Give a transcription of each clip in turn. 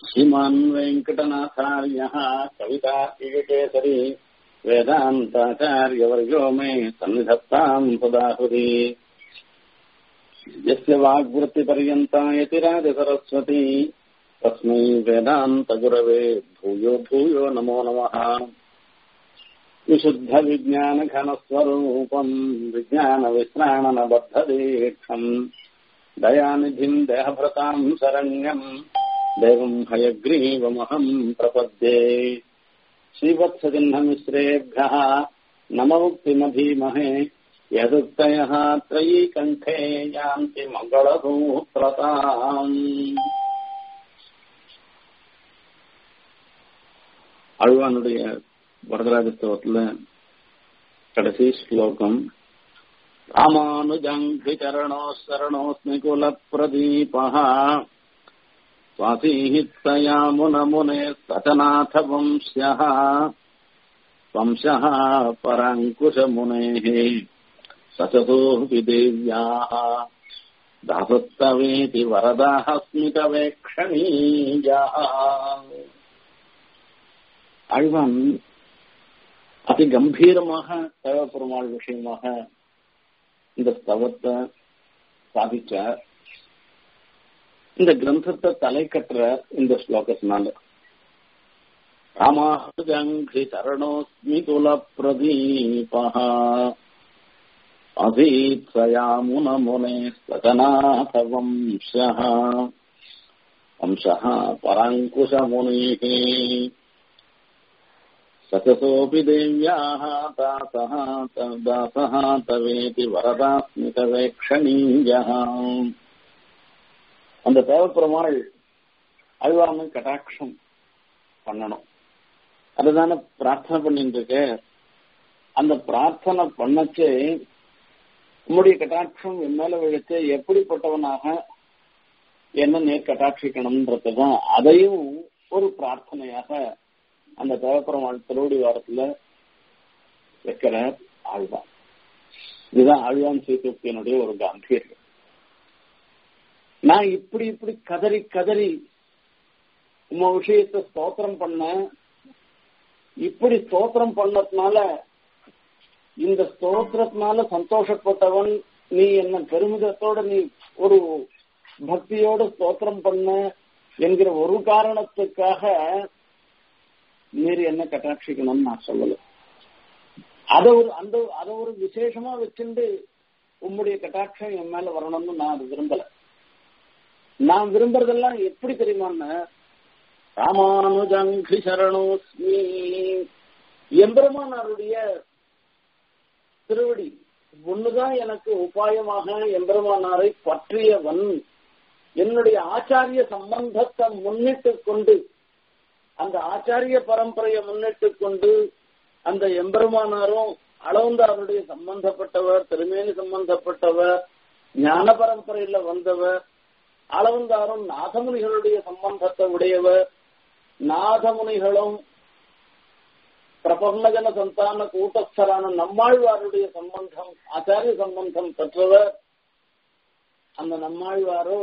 श्रीमान् वेङ्कटनाथार्यः कवितार्किककेसरी वेदान्ताचार्यवर्यो मे सन्निधत्ताम् सदाहुरी यस्य वाग्वृत्तिपर्यन्ता यतिराजसरस्वती तस्मै वेदान्तगुरवे भूयो भूयो नमो नमः विशुद्धविज्ञानघनस्वरूपम् विज्ञानविश्राणनबद्धदीक्षम् दयानिधिम् देहभृताम् शरण्यम् देवम् हयग्रीवमहम् प्रपद्ये श्रीवत्सचिह्नमिश्रेभ्यः नममुक्तिमधीमहे यदुक्तयः त्रयीकण्ठे यान्ति मङ्गलसूत्रताम् அழ்வானுடைய வரதராஜத்துவத்துல கடைசி ஸ்லோகம் ராமானுஜங்கி சரணோ சரணோஸ்மி குல பிரதீபः स्वासीहित्तया मुनमुने सतनाथ वंश्यः वंशः पराङ्कुशमुनेः सचतोऽपि देव्याः दासस्तवेति वरदाः स्मितवेक्षणीयाः அழ்வான் அதி கம்பீரமாக தேவப்பெருமாள் விஷயமாக இந்த ஸ்தவத்தை சாதிச்சார் இந்த கிரந்தத்தை தலை கட்டுற இந்த ஸ்லோகத்தினால ராமானுஜங்கி சரணோஸ்மி குல பிரதீபா அசீத்ஸயா முன முனே சதநாத வம்சः வம்சः பராங்குஷமுனிः सचसोऽपि देव्याः दासः दासः तवेति वरदास्मितवेक्षणीयः அந்த தேவப்பெருமாள் அழ்வாம கட்டாட்சம் பண்ணணும் அதுதானே பிரார்த்தனை பண்ணிட்டு இருக்க அந்த பிரார்த்தனை பண்ணச்சு உம்முடைய கட்டாட்சம் என் மேல விழுத்து எப்படிப்பட்டவனாக என்ன நேர் கட்டாட்சிக்கணும்ன்றதுதான் அதையும் ஒரு பிரார்த்தனையாக அந்த தேவப்பெருமாள் திருவடி வாரத்துல வைக்கிற ஆழ்வான் இதுதான் ஆழ்வான் ஸ்ரீசுக்தியினுடைய ஒரு காம்பீரியம் நான் இப்படி இப்படி கதறி கதறி உங்க விஷயத்த ஸ்தோத்திரம் பண்ண இப்படி ஸ்தோத்திரம் பண்ணதுனால இந்த ஸ்தோத்திரத்தினால சந்தோஷப்பட்டவன் நீ என்ன பெருமிதத்தோட நீ ஒரு பக்தியோட ஸ்தோத்திரம் பண்ண என்கிற ஒரு காரணத்துக்காக நீர் என்ன கட்டாட்சிக்கணும்னு நான் சொல்லல அத ஒரு அந்த அத ஒரு விசேஷமா வச்சுட்டு உம்முடைய கட்டாட்சம் என் மேல வரணும்னு நான் அது விரும்பல நான் விரும்புறதெல்லாம் எப்படி தெரியுமான்னு ராமானுஜங்கி சரணோஸ்மி எம்பெருமானாருடைய திருவடி ஒண்ணுதான் எனக்கு உபாயமாக எம்பெருமானாரை பற்றியவன் என்னுடைய ஆச்சாரிய சம்பந்தத்தை முன்னிட்டு கொண்டு அந்த ஆச்சாரிய பரம்பரையை முன்னிட்டு கொண்டு அந்த எம்பெருமானாரும் அளவந்தாருடைய சம்பந்தப்பட்டவர் திருமேனி சம்பந்தப்பட்டவர் ஞான பரம்பரையில வந்தவர் அளவந்தாரும் நாதமுனிகளுடைய சம்பந்தத்தை உடையவர் நாதமுனிகளும் பிரபன்னஜன சந்தான கூட்டஸ்தரான நம்மாழ்வாருடைய சம்பந்தம் ஆச்சாரிய சம்பந்தம் பெற்றவர் அந்த நம்மாழ்வாரோ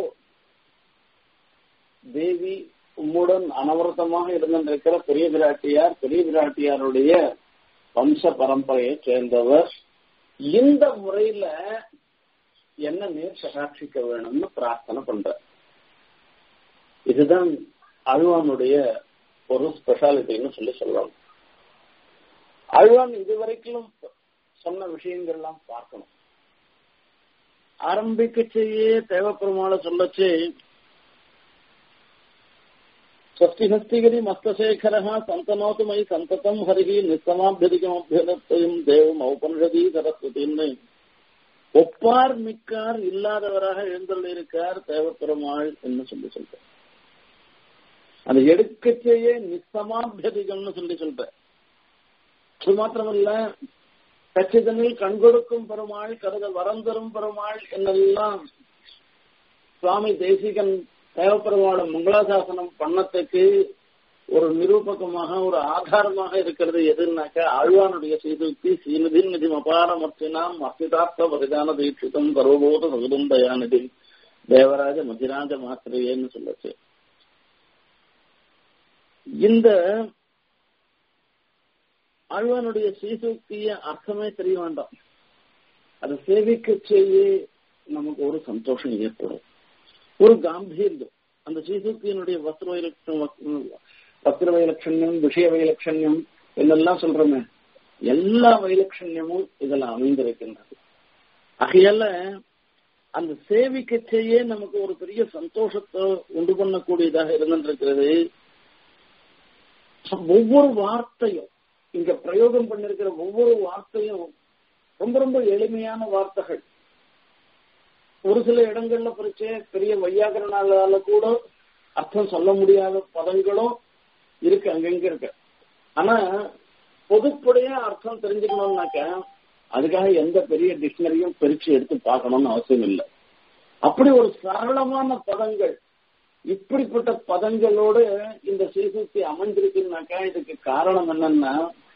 தேவி உம்முடன் அனவரதமாக இருந்திருக்கிற பெரிய பிராட்டியார் பெரிய பிராட்டியாருடைய வம்ச பரம்பரையை சேர்ந்தவர் இந்த முறையில என்ன நேர் சகாட்சிக்க வேணும்னு பிரார்த்தனை பண்ற இதுதான் அழ்வானுடைய ஒரு ஸ்பெஷாலிட்டின்னு சொல்லி சொல்றாங்க அழ்வான் இதுவரைக்கும் சொன்ன விஷயங்கள்லாம் பார்க்கணும் ஆரம்பிக்கச்சேயே தேவப்பெருமாளை சொல்லச்சு स्वस्तिहस्तिगिरि मस्तशेखरः सन्तनोतु मयि सन्ततम् हरिः निस्समाभ्यधिकमभ्यदत्तயும் தேவம் ஔபனிஷதி சரஸ்வதின்னு ஒப்பார் மிக்கார் இல்லாதவராக எழுந்துள்ளிருக்கார் தேவப்பெருமாள் என்று சொல்லி சொல்ற அது எடுக்கச்சேயே நிசமாபியதிகம்னு சொல்லி சொல்ற அது மாத்திரமல்ல கச்சிதனில் கண்கொடுக்கும் பெருமாள் கருத வரந்தரும் பெருமாள் என்னெல்லாம் சுவாமி தேசிகன் தேவப்பெருமாள மங்களாசாசனம் பண்ணத்துக்கு ஒரு நிரூபகமாக ஒரு ஆதாரமாக இருக்கிறது எதுனாக்க ஆழ்வானுடைய சீதுக்தி சீநிதி நிதி அபாரமர்த்தினாம் அஸ்திதார்த்த வரிதான தீட்சிதம் சர்வபோத சகுதம் தயாநிதி தேவராஜ மதிராஜ மாத்திரையேன்னு சொல்லச்சு இந்த ஆழ்வானுடைய ஸ்ரீசூக்திய அர்த்தமே தெரிய வேண்டாம் அதை சேவிக்க செய்ய நமக்கு ஒரு சந்தோஷம் ஏற்படும் ஒரு காம்பீரியம் அந்த ஸ்ரீசூக்தியினுடைய வஸ்திர வைலட்சணம் வஸ்திர வைலட்சண்யம் விஷய வைலட்சண்யம் என்னெல்லாம் சொல்றோமே எல்லா வைலட்சண்யமும் இதுல அமைந்திருக்கின்றது ஆகையால அந்த சேவிக்க செய்ய நமக்கு ஒரு பெரிய சந்தோஷத்தை உண்டு பண்ணக்கூடியதாக இருந்திருக்கிறது ஒவ்வொரு வார்த்தையும் இங்க பிரயோகம் பண்ணிருக்கிற ஒவ்வொரு வார்த்தையும் ரொம்ப ரொம்ப எளிமையான வார்த்தைகள் ஒரு சில இடங்கள்ல பரிச்சை பெரிய வையாகரனால கூட அர்த்தம் சொல்ல முடியாத பதங்களும் இருக்கு அங்கங்க இருக்கு ஆனா பொதுப்படையா அர்த்தம் தெரிஞ்சுக்கணும்னாக்க அதுக்காக எந்த பெரிய டிக்ஷனரியும் பிரிச்சு எடுத்து பார்க்கணும்னு அவசியம் இல்லை அப்படி ஒரு சரளமான பதங்கள் இப்படிப்பட்ட பதங்களோடு இந்த ஸ்ரீசக்தி அமைஞ்சிருக்குனாக்கா இதுக்கு காரணம் என்னன்னா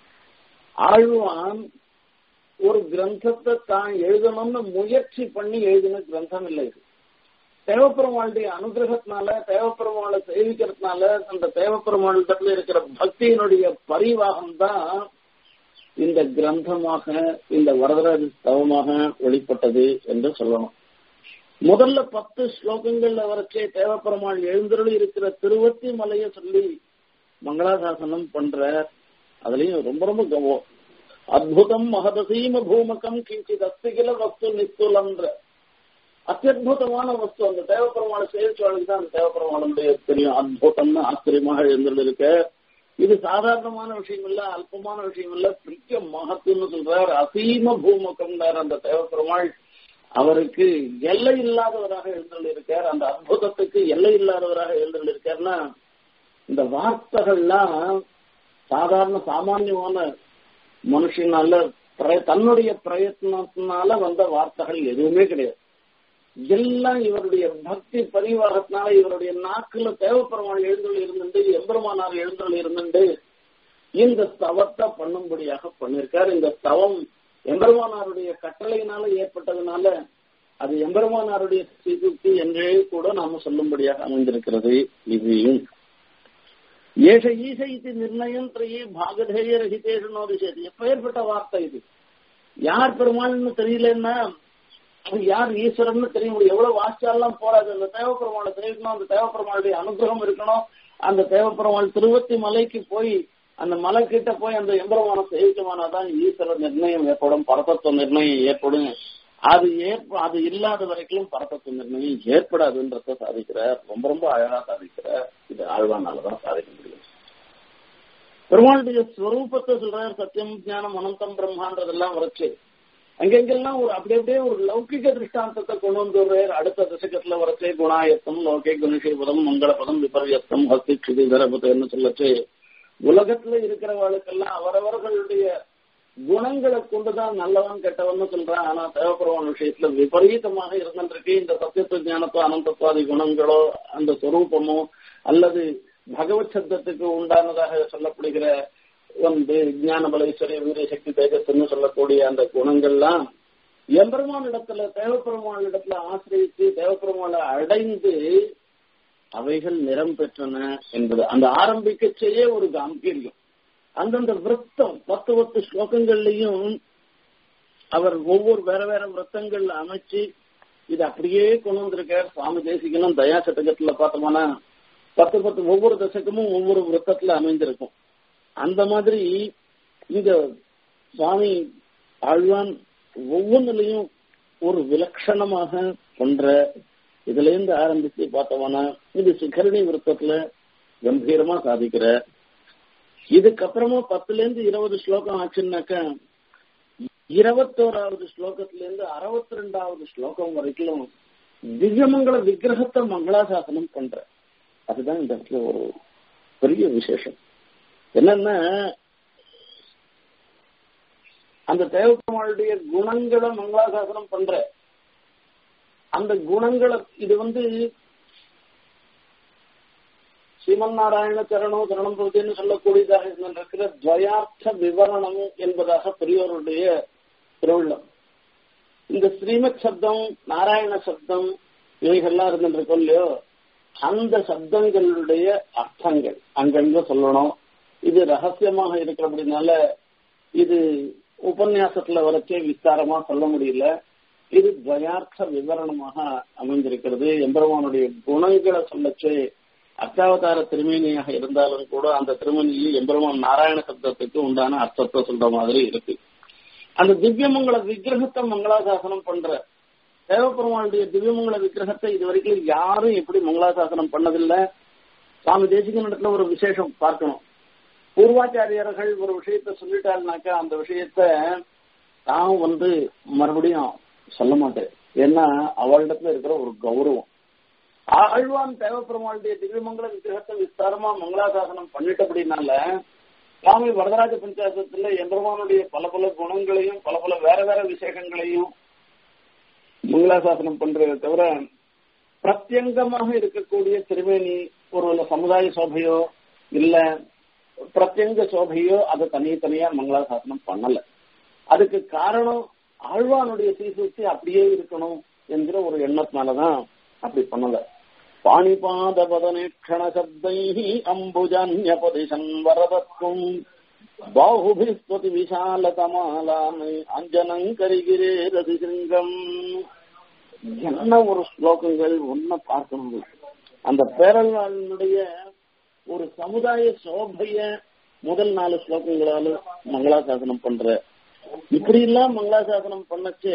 ஆழ்வான் ஒரு கிரந்தத்தை தான் எழுதணும்னு முயற்சி பண்ணி எழுதின கிரந்தம் இல்லை இது தேவப்பெருமாளுடைய அனுகிரகத்தினால தேவப்பெருமாளை சேவிக்கிறதுனால அந்த தேவப்பெருமாளிடத்துல இருக்கிற பக்தியினுடைய பரிவாகம் தான் இந்த கிரந்தமாக இந்த வரதராஜ ஸ்தவமாக வெளிப்பட்டது என்று சொல்லணும் முதல்ல பத்து ஸ்லோகங்கள்ல வரைச்சே தேவப்பெருமாள் எழுந்தருளி இருக்கிற திருவத்தி மலைய சொல்லி மங்களாசாசனம் பண்ற அதுலயும் ரொம்ப ரொம்ப கவம் அத்புதம் மகதசீம பூமகம் கிஞ்சித் அஸ்திகில வஸ்து நித்துலன்ற அத்தியுதமான வஸ்து அந்த தேவப்பெருமாளை சேவிச்சவளுக்கு தான் அந்த தேவப்பெருமாளுடைய தெரியும் அத்புதம்னு ஆச்சரியமாக எழுந்துள்ள இருக்க இது சாதாரணமான விஷயம் இல்ல அல்பமான விஷயம் இல்ல பெரிய மகத்துவம்னு சொல்றார் அசீம பூமுகம் அந்த தேவப்பெருமாள் அவருக்கு எல்லை இல்லாதவராக எழுந்துள்ள இருக்கார் அந்த அற்புதத்துக்கு எல்லை இல்லாதவராக எழுந்துள்ள இருக்காருன்னா இந்த வார்த்தைகள்லாம் சாதாரண சாமானியமான மனுஷனால தன்னுடைய பிரயத்னத்தினால வந்த வார்த்தைகள் எதுவுமே கிடையாது எல்லாம் இவருடைய பக்தி பரிவாகத்தினால இவருடைய நாக்குல தேவப்பெருமாள் எழுந்தொழி இருந்துட்டு எம்பெருமானார் எழுந்தொழி இருந்துட்டு இந்த ஸ்தவத்தை பண்ணும்படியாக பண்ணிருக்கார் இந்த ஸ்தவம் எம்பெருமானாருடைய கட்டளையினால ஏற்பட்டதுனால அது எம்பெருமானாருடைய சிகிச்சை என்றே கூட நாம சொல்லும்படியாக அமைந்திருக்கிறது இதையும் ஏஷ ஈச இது நிர்ணயம் திரையே பாகதேய ரசிதேஷனோ விஷயத்து எப்பேற்பட்ட வார்த்தை இது யார் பெருமாள்னு தெரியலன்னா அது யார் ஈஸ்வரன் தெரிய முடியும் எவ்வளவு வாசிச்சாலாம் போறாது அந்த தேவப்பெருமாளை தெரிவிக்கணும் அந்த தேவப்பெருமாளுடைய அனுகிரகம் இருக்கணும் அந்த தேவப்பெருமாள் திருவத்தி மலைக்கு போய் அந்த மலை கிட்ட போய் அந்த எம்பெருமான சேவிக்கமானாதான் ஈஸ்வர நிர்ணயம் ஏற்படும் பரதத்துவ நிர்ணயம் ஏற்படும் அது ஏற்ப அது இல்லாத வரைக்கும் பரதத்துவ நிர்ணயம் ஏற்படாதுன்றத சாதிக்கிறார் ரொம்ப ரொம்ப அழகா சாதிக்கிறார் இது ஆழ்வானாலதான் சாதிக்க முடியும் பெருமாளுடைய ஸ்வரூபத்தை சொல்றார் சத்தியம் ஞானம் அனந்தம் பிரம்மான்றதெல்லாம் வரைச்சு அங்கெங்கெல்லாம் ஒரு அப்படி அப்படியே ஒரு லௌகிக திருஷ்டாந்தத்தை கொண்டு வந்துடுறார் அடுத்த தசகத்துல வரைச்சே குணாயத்தம் லோகே குணசீபதம் மங்களபதம் விபர்யத்தம் ஹஸ்தி க்ஷிதிதரபதம்னு சொல்லச்சு உலகத்துல இருக்கிறவர்களுக்கெல்லாம் அவரவர்களுடைய குணங்களை கொண்டுதான் நல்லவன் கெட்டவன் சொல்றான் ஆனா தேவப்பெருமான விஷயத்துல விபரீதமாக இருந்திருக்கு இந்த சத்தியத்துவ ஞானத்தோ அனந்தத்வாதி குணங்களோ அந்த சொரூபமோ அல்லது பகவத் சப்தத்துக்கு உண்டானதாக சொல்லப்படுகிற வந்து ஞான பலேஸ்வரி வீர சக்தி தேஜஸ்ன்னு சொல்லக்கூடிய அந்த குணங்கள்லாம் எம்பெருமான் இடத்துல தேவப்பெருமான் இடத்துல ஆசிரியத்து தேவப்பெருமானை அடைந்து அவைகள் நிறம் பெற்றன என்பது அந்த ஆரம்பிக்க செய்ய ஒரு காம்பீரியம் அந்தந்த விரத்தம் பத்து பத்து ஸ்லோகங்கள்லயும் அவர் ஒவ்வொரு வேற வேற விரத்தங்கள் அமைச்சு இது அப்படியே கொண்டு வந்திருக்கார் சுவாமி தேசிகனும் தயா சட்டகத்துல பார்த்தோம்னா பத்து பத்து ஒவ்வொரு தசகமும் ஒவ்வொரு விரத்தத்துல அமைந்திருக்கும் அந்த மாதிரி இந்த சுவாமி ஆழ்வான் ஒவ்வொன்றிலையும் ஒரு விலட்சணமாக பண்ற இதுல இருந்து ஆரம்பிச்சு பார்த்தோம்னா இது சிகரணி விருத்தத்துல கம்பீரமா சாதிக்கிற இதுக்கப்புறமா பத்துல இருந்து இருபது ஸ்லோகம் ஆச்சுன்னாக்கா இருபத்தோராவது ஸ்லோகத்துல இருந்து அறுபத்தி ரெண்டாவது ஸ்லோகம் வரைக்கும் திவ்யமங்கல விக்கிரகத்தை மங்களாசாசனம் பண்ற அதுதான் இந்த இடத்துல ஒரு பெரிய விசேஷம் என்னன்னா அந்த தேவப்பெருமாளுடைய குணங்களை மங்களாசாசனம் பண்ற அந்த குணங்களை இது வந்து ஸ்ரீமன் நாராயண சரணோ சரணம் பிரதின்னு சொல்லக்கூடியதாக இருந்திருக்கிற துவயார்த்த விவரணம் என்பதாக பெரியோருடைய திருவிழம் இந்த ஸ்ரீமத் சப்தம் நாராயண சப்தம் இவைகள்லாம் இருந்துருக்கோம் இல்லையோ அந்த சப்தங்களுடைய அர்த்தங்கள் அங்கங்க சொல்லணும் இது ரகசியமாக இருக்கிறபடினால இது உபன்யாசத்துல வரைச்சே விஸ்தாரமா சொல்ல முடியல இது துவயார்த்த விவரணமாக அமைந்திருக்கிறது எம்பெருமானுடைய குணங்களை சொல்லச்சே அர்த்தாவதார திருமேனியாக இருந்தாலும் கூட அந்த திருமணியில் எம்பெருமான் நாராயண சப்தத்துக்கு உண்டான அர்த்தத்தை சொல்ற மாதிரி இருக்கு அந்த திவ்யமங்கல விக்கிரகத்தை மங்களாசாசனம் பண்ற தேவப்பெருமானுடைய திவ்யமங்கல விக்கிரகத்தை இது வரைக்கும் யாரும் எப்படி மங்களாசாசனம் பண்ணதில்லை சுவாமி தேசிகன் இடத்துல ஒரு விசேஷம் பார்க்கணும் பூர்வாச்சாரியர்கள் ஒரு விஷயத்த சொல்லிட்டாருனாக்கா அந்த விஷயத்த தான் வந்து மறுபடியும் சொல்ல மாட்டேன் ஏன்னா அவளிடத்துல இருக்கிற ஒரு கௌரவம் ஆழ்வான் தேவப்பெருமாளுடைய திவ்யமங்கல விக்கிரகத்தை விஸ்தாரமா மங்களாசாசனம் பண்ணிட்டபடினால சுவாமி வரதராஜ பஞ்சாயத்துல எம்பெருமானுடைய பல பல குணங்களையும் பல பல வேற வேற விசேஷங்களையும் மங்களாசாசனம் பண்றதை தவிர பிரத்யங்கமாக இருக்கக்கூடிய திருமேனி ஒரு சமுதாய சோபையோ இல்ல பிரத்யங்க சோபையோ அதை தனித்தனியா மங்களாசாசனம் பண்ணல அதுக்கு காரணம் ஆழ்வானுடைய சீசுத்தி அப்படியே இருக்கணும் என்கிற ஒரு எண்ணத்தினாலதான் அப்படி பண்ணல பாணிபாத பதனேக்ஷண சப்தை அம்புஜான்யபதிசன் வரதற்கும் பாகுபிஸ்வதி விஷாலதமாலாமை அஞ்சனங்கரிகிரே ரதிசிங்கம் என்ன ஒரு ஸ்லோகங்கள் ஒன்ன பார்க்கணும் அந்த பேரல்வாளுடைய ஒரு சமுதாய சோபைய முதல் நாலு ஸ்லோகங்களால மங்களாசாசனம் பண்ற இப்படி எல்லாம் மங்களாசாசனம் பண்ணச்சு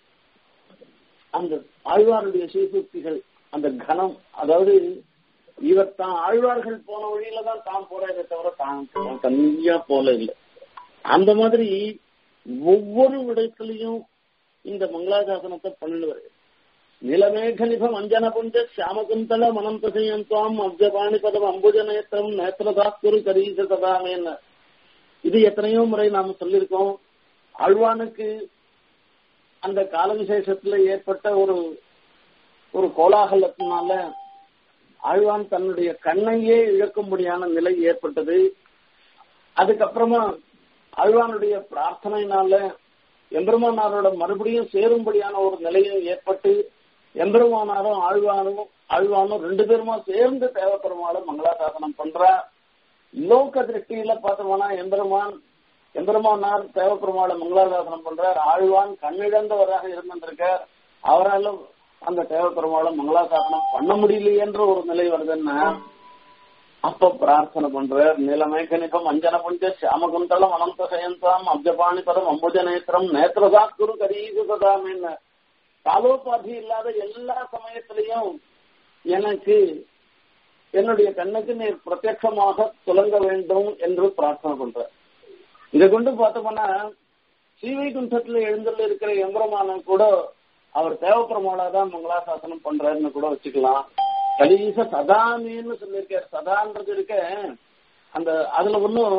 அந்த ஆழ்வாருடைய சீர்திருத்திகள் அந்த கனம் அதாவது இவர் தான் ஆழ்வார்கள் போன வழியில தான் தான் போறதை தவிர தான் தனியா போல இல்லை அந்த மாதிரி ஒவ்வொரு விடத்திலையும் இந்த மங்களாசாசனத்தை பண்ணிடுவார் நிலமேகனிபம் அஞ்சன புஞ்ச சியாமகுந்தல மனம் தசையந்தாம் அப்ஜபாணி பதம் அம்புஜ நேத்திரம் நேத்திரதாக்குரு கரீச சதாமேன்னு இது எத்தனையோ முறை நாம சொல்லியிருக்கோம் ஆழ்வானுக்கு அந்த கால விசேஷத்துல ஏற்பட்ட ஒரு ஒரு கோலாகலத்தினால ஆழ்வான் தன்னுடைய கண்ணையே இழக்கும்படியான நிலை ஏற்பட்டது அதுக்கப்புறமா ஆழ்வானுடைய பிரார்த்தனையினால எம்பெருமானாரோட மறுபடியும் சேரும்படியான ஒரு நிலையும் ஏற்பட்டு எம்பெருமானாரும் ஆழ்வானும் ஆழ்வானும் ரெண்டு பேருமா சேர்ந்து தேவப்பெருமாளும் மங்களாசாசனம் பண்றா லோக திருஷ்டியில பார்த்தோம்னா எம்பெருமான் எம்பெருமானார் தேவப்பெருமாளை மங்களாசாசனம் பண்றார் ஆழ்வான் கண்ணிழந்தவராக இருந்திருக்கார் அவராலும் அந்த தேவப்பெருமாளை மங்களாசாசனம் பண்ண முடியலையென்ற ஒரு நிலை வருதுன்னா அப்ப பிரார்த்தனை பண்றார் நிலமேகனிகம் அஞ்சன புஞ்ச சியாமகுந்தளம் அனந்த சயந்தாம் அப்ஜபாணி பதம் அம்புஜ நேத்திரம் நேத்திரதா குரு கரீசு சதாமின்னு காலோபாதி இல்லாத எல்லா சமயத்திலையும் எனக்கு என்னுடைய கண்ணுக்கு நீர் பிரத்யட்சமாக துலங்க வேண்டும் என்று பிரார்த்தனை பண்ற இதை கொண்டு பார்த்தோம்னா ஸ்ரீவைகுண்டத்துல எழுந்துள்ள இருக்கிற எம்பரமானம் கூட அவர் தேவப்பெருமாளாதான் மங்களாசாசனம் பண்றாருன்னு கூட வச்சுக்கலாம் கலீச சதாமின்னு சொல்லியிருக்காரு சதான்றது இருக்க அந்த அதுல ஒன்னும்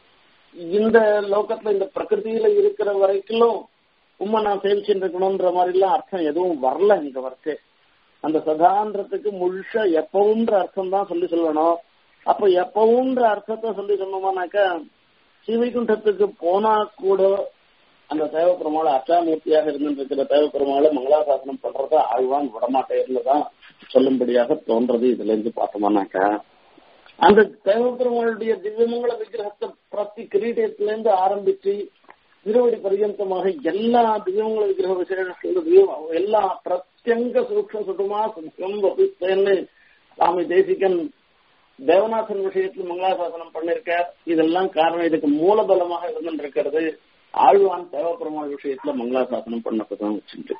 இந்த லோகத்துல இந்த பிரகிருதியில இருக்கிற வரைக்கும் உண்மை நான் சேவிச்சுட்டு இருக்கணும்ன்ற மாதிரி எல்லாம் அர்த்தம் எதுவும் வரல இந்த வரைக்கும் அந்த சதான்றதுக்கு முழுசா எப்பவும்ன்ற அர்த்தம் தான் சொல்லி சொல்லணும் அப்ப எப்பவும்ன்ற அர்த்தத்தை சொல்லி சொன்னோமானாக்கா ஸ்ரீவைகுண்டத்துக்கு போனா கூட அந்த தேவப்பெருமாளை அச்சாமூர்த்தியாக இருந்திருக்கிற தேவப்பெருமாளை மங்களாசாசனம் பண்றத ஆழ்வான் விடமாட்டேர்லதான் சொல்லும்படியாக தோன்றது இதுல இருந்து பார்த்தோம்னாக்கா அந்த தேவப்பெருமாளுடைய திவ்யமங்கல விக்கிரகத்தை பிரதி கிரீடத்துல இருந்து ஆரம்பிச்சு திருவடி பரியந்தமாக எல்லா திவ்யமங்கல விக்கிரக விசேஷ எல்லா பிரத்யங்க சூக்ஷ சுட்டுமா சுத்தம் வபித்தேன்னு சுவாமி தேசிகன் தேவநாதன் விஷயத்துல மங்களாசாசனம் பண்ணிருக்கார் இதெல்லாம் காரணம் இதுக்கு மூலபலமாக இருந்துருக்கிறது ஆழ்வான் தேவப்பெருமாள் விஷயத்துல மங்களாசாசனம் பண்ணப்பதான் வச்சுட்டு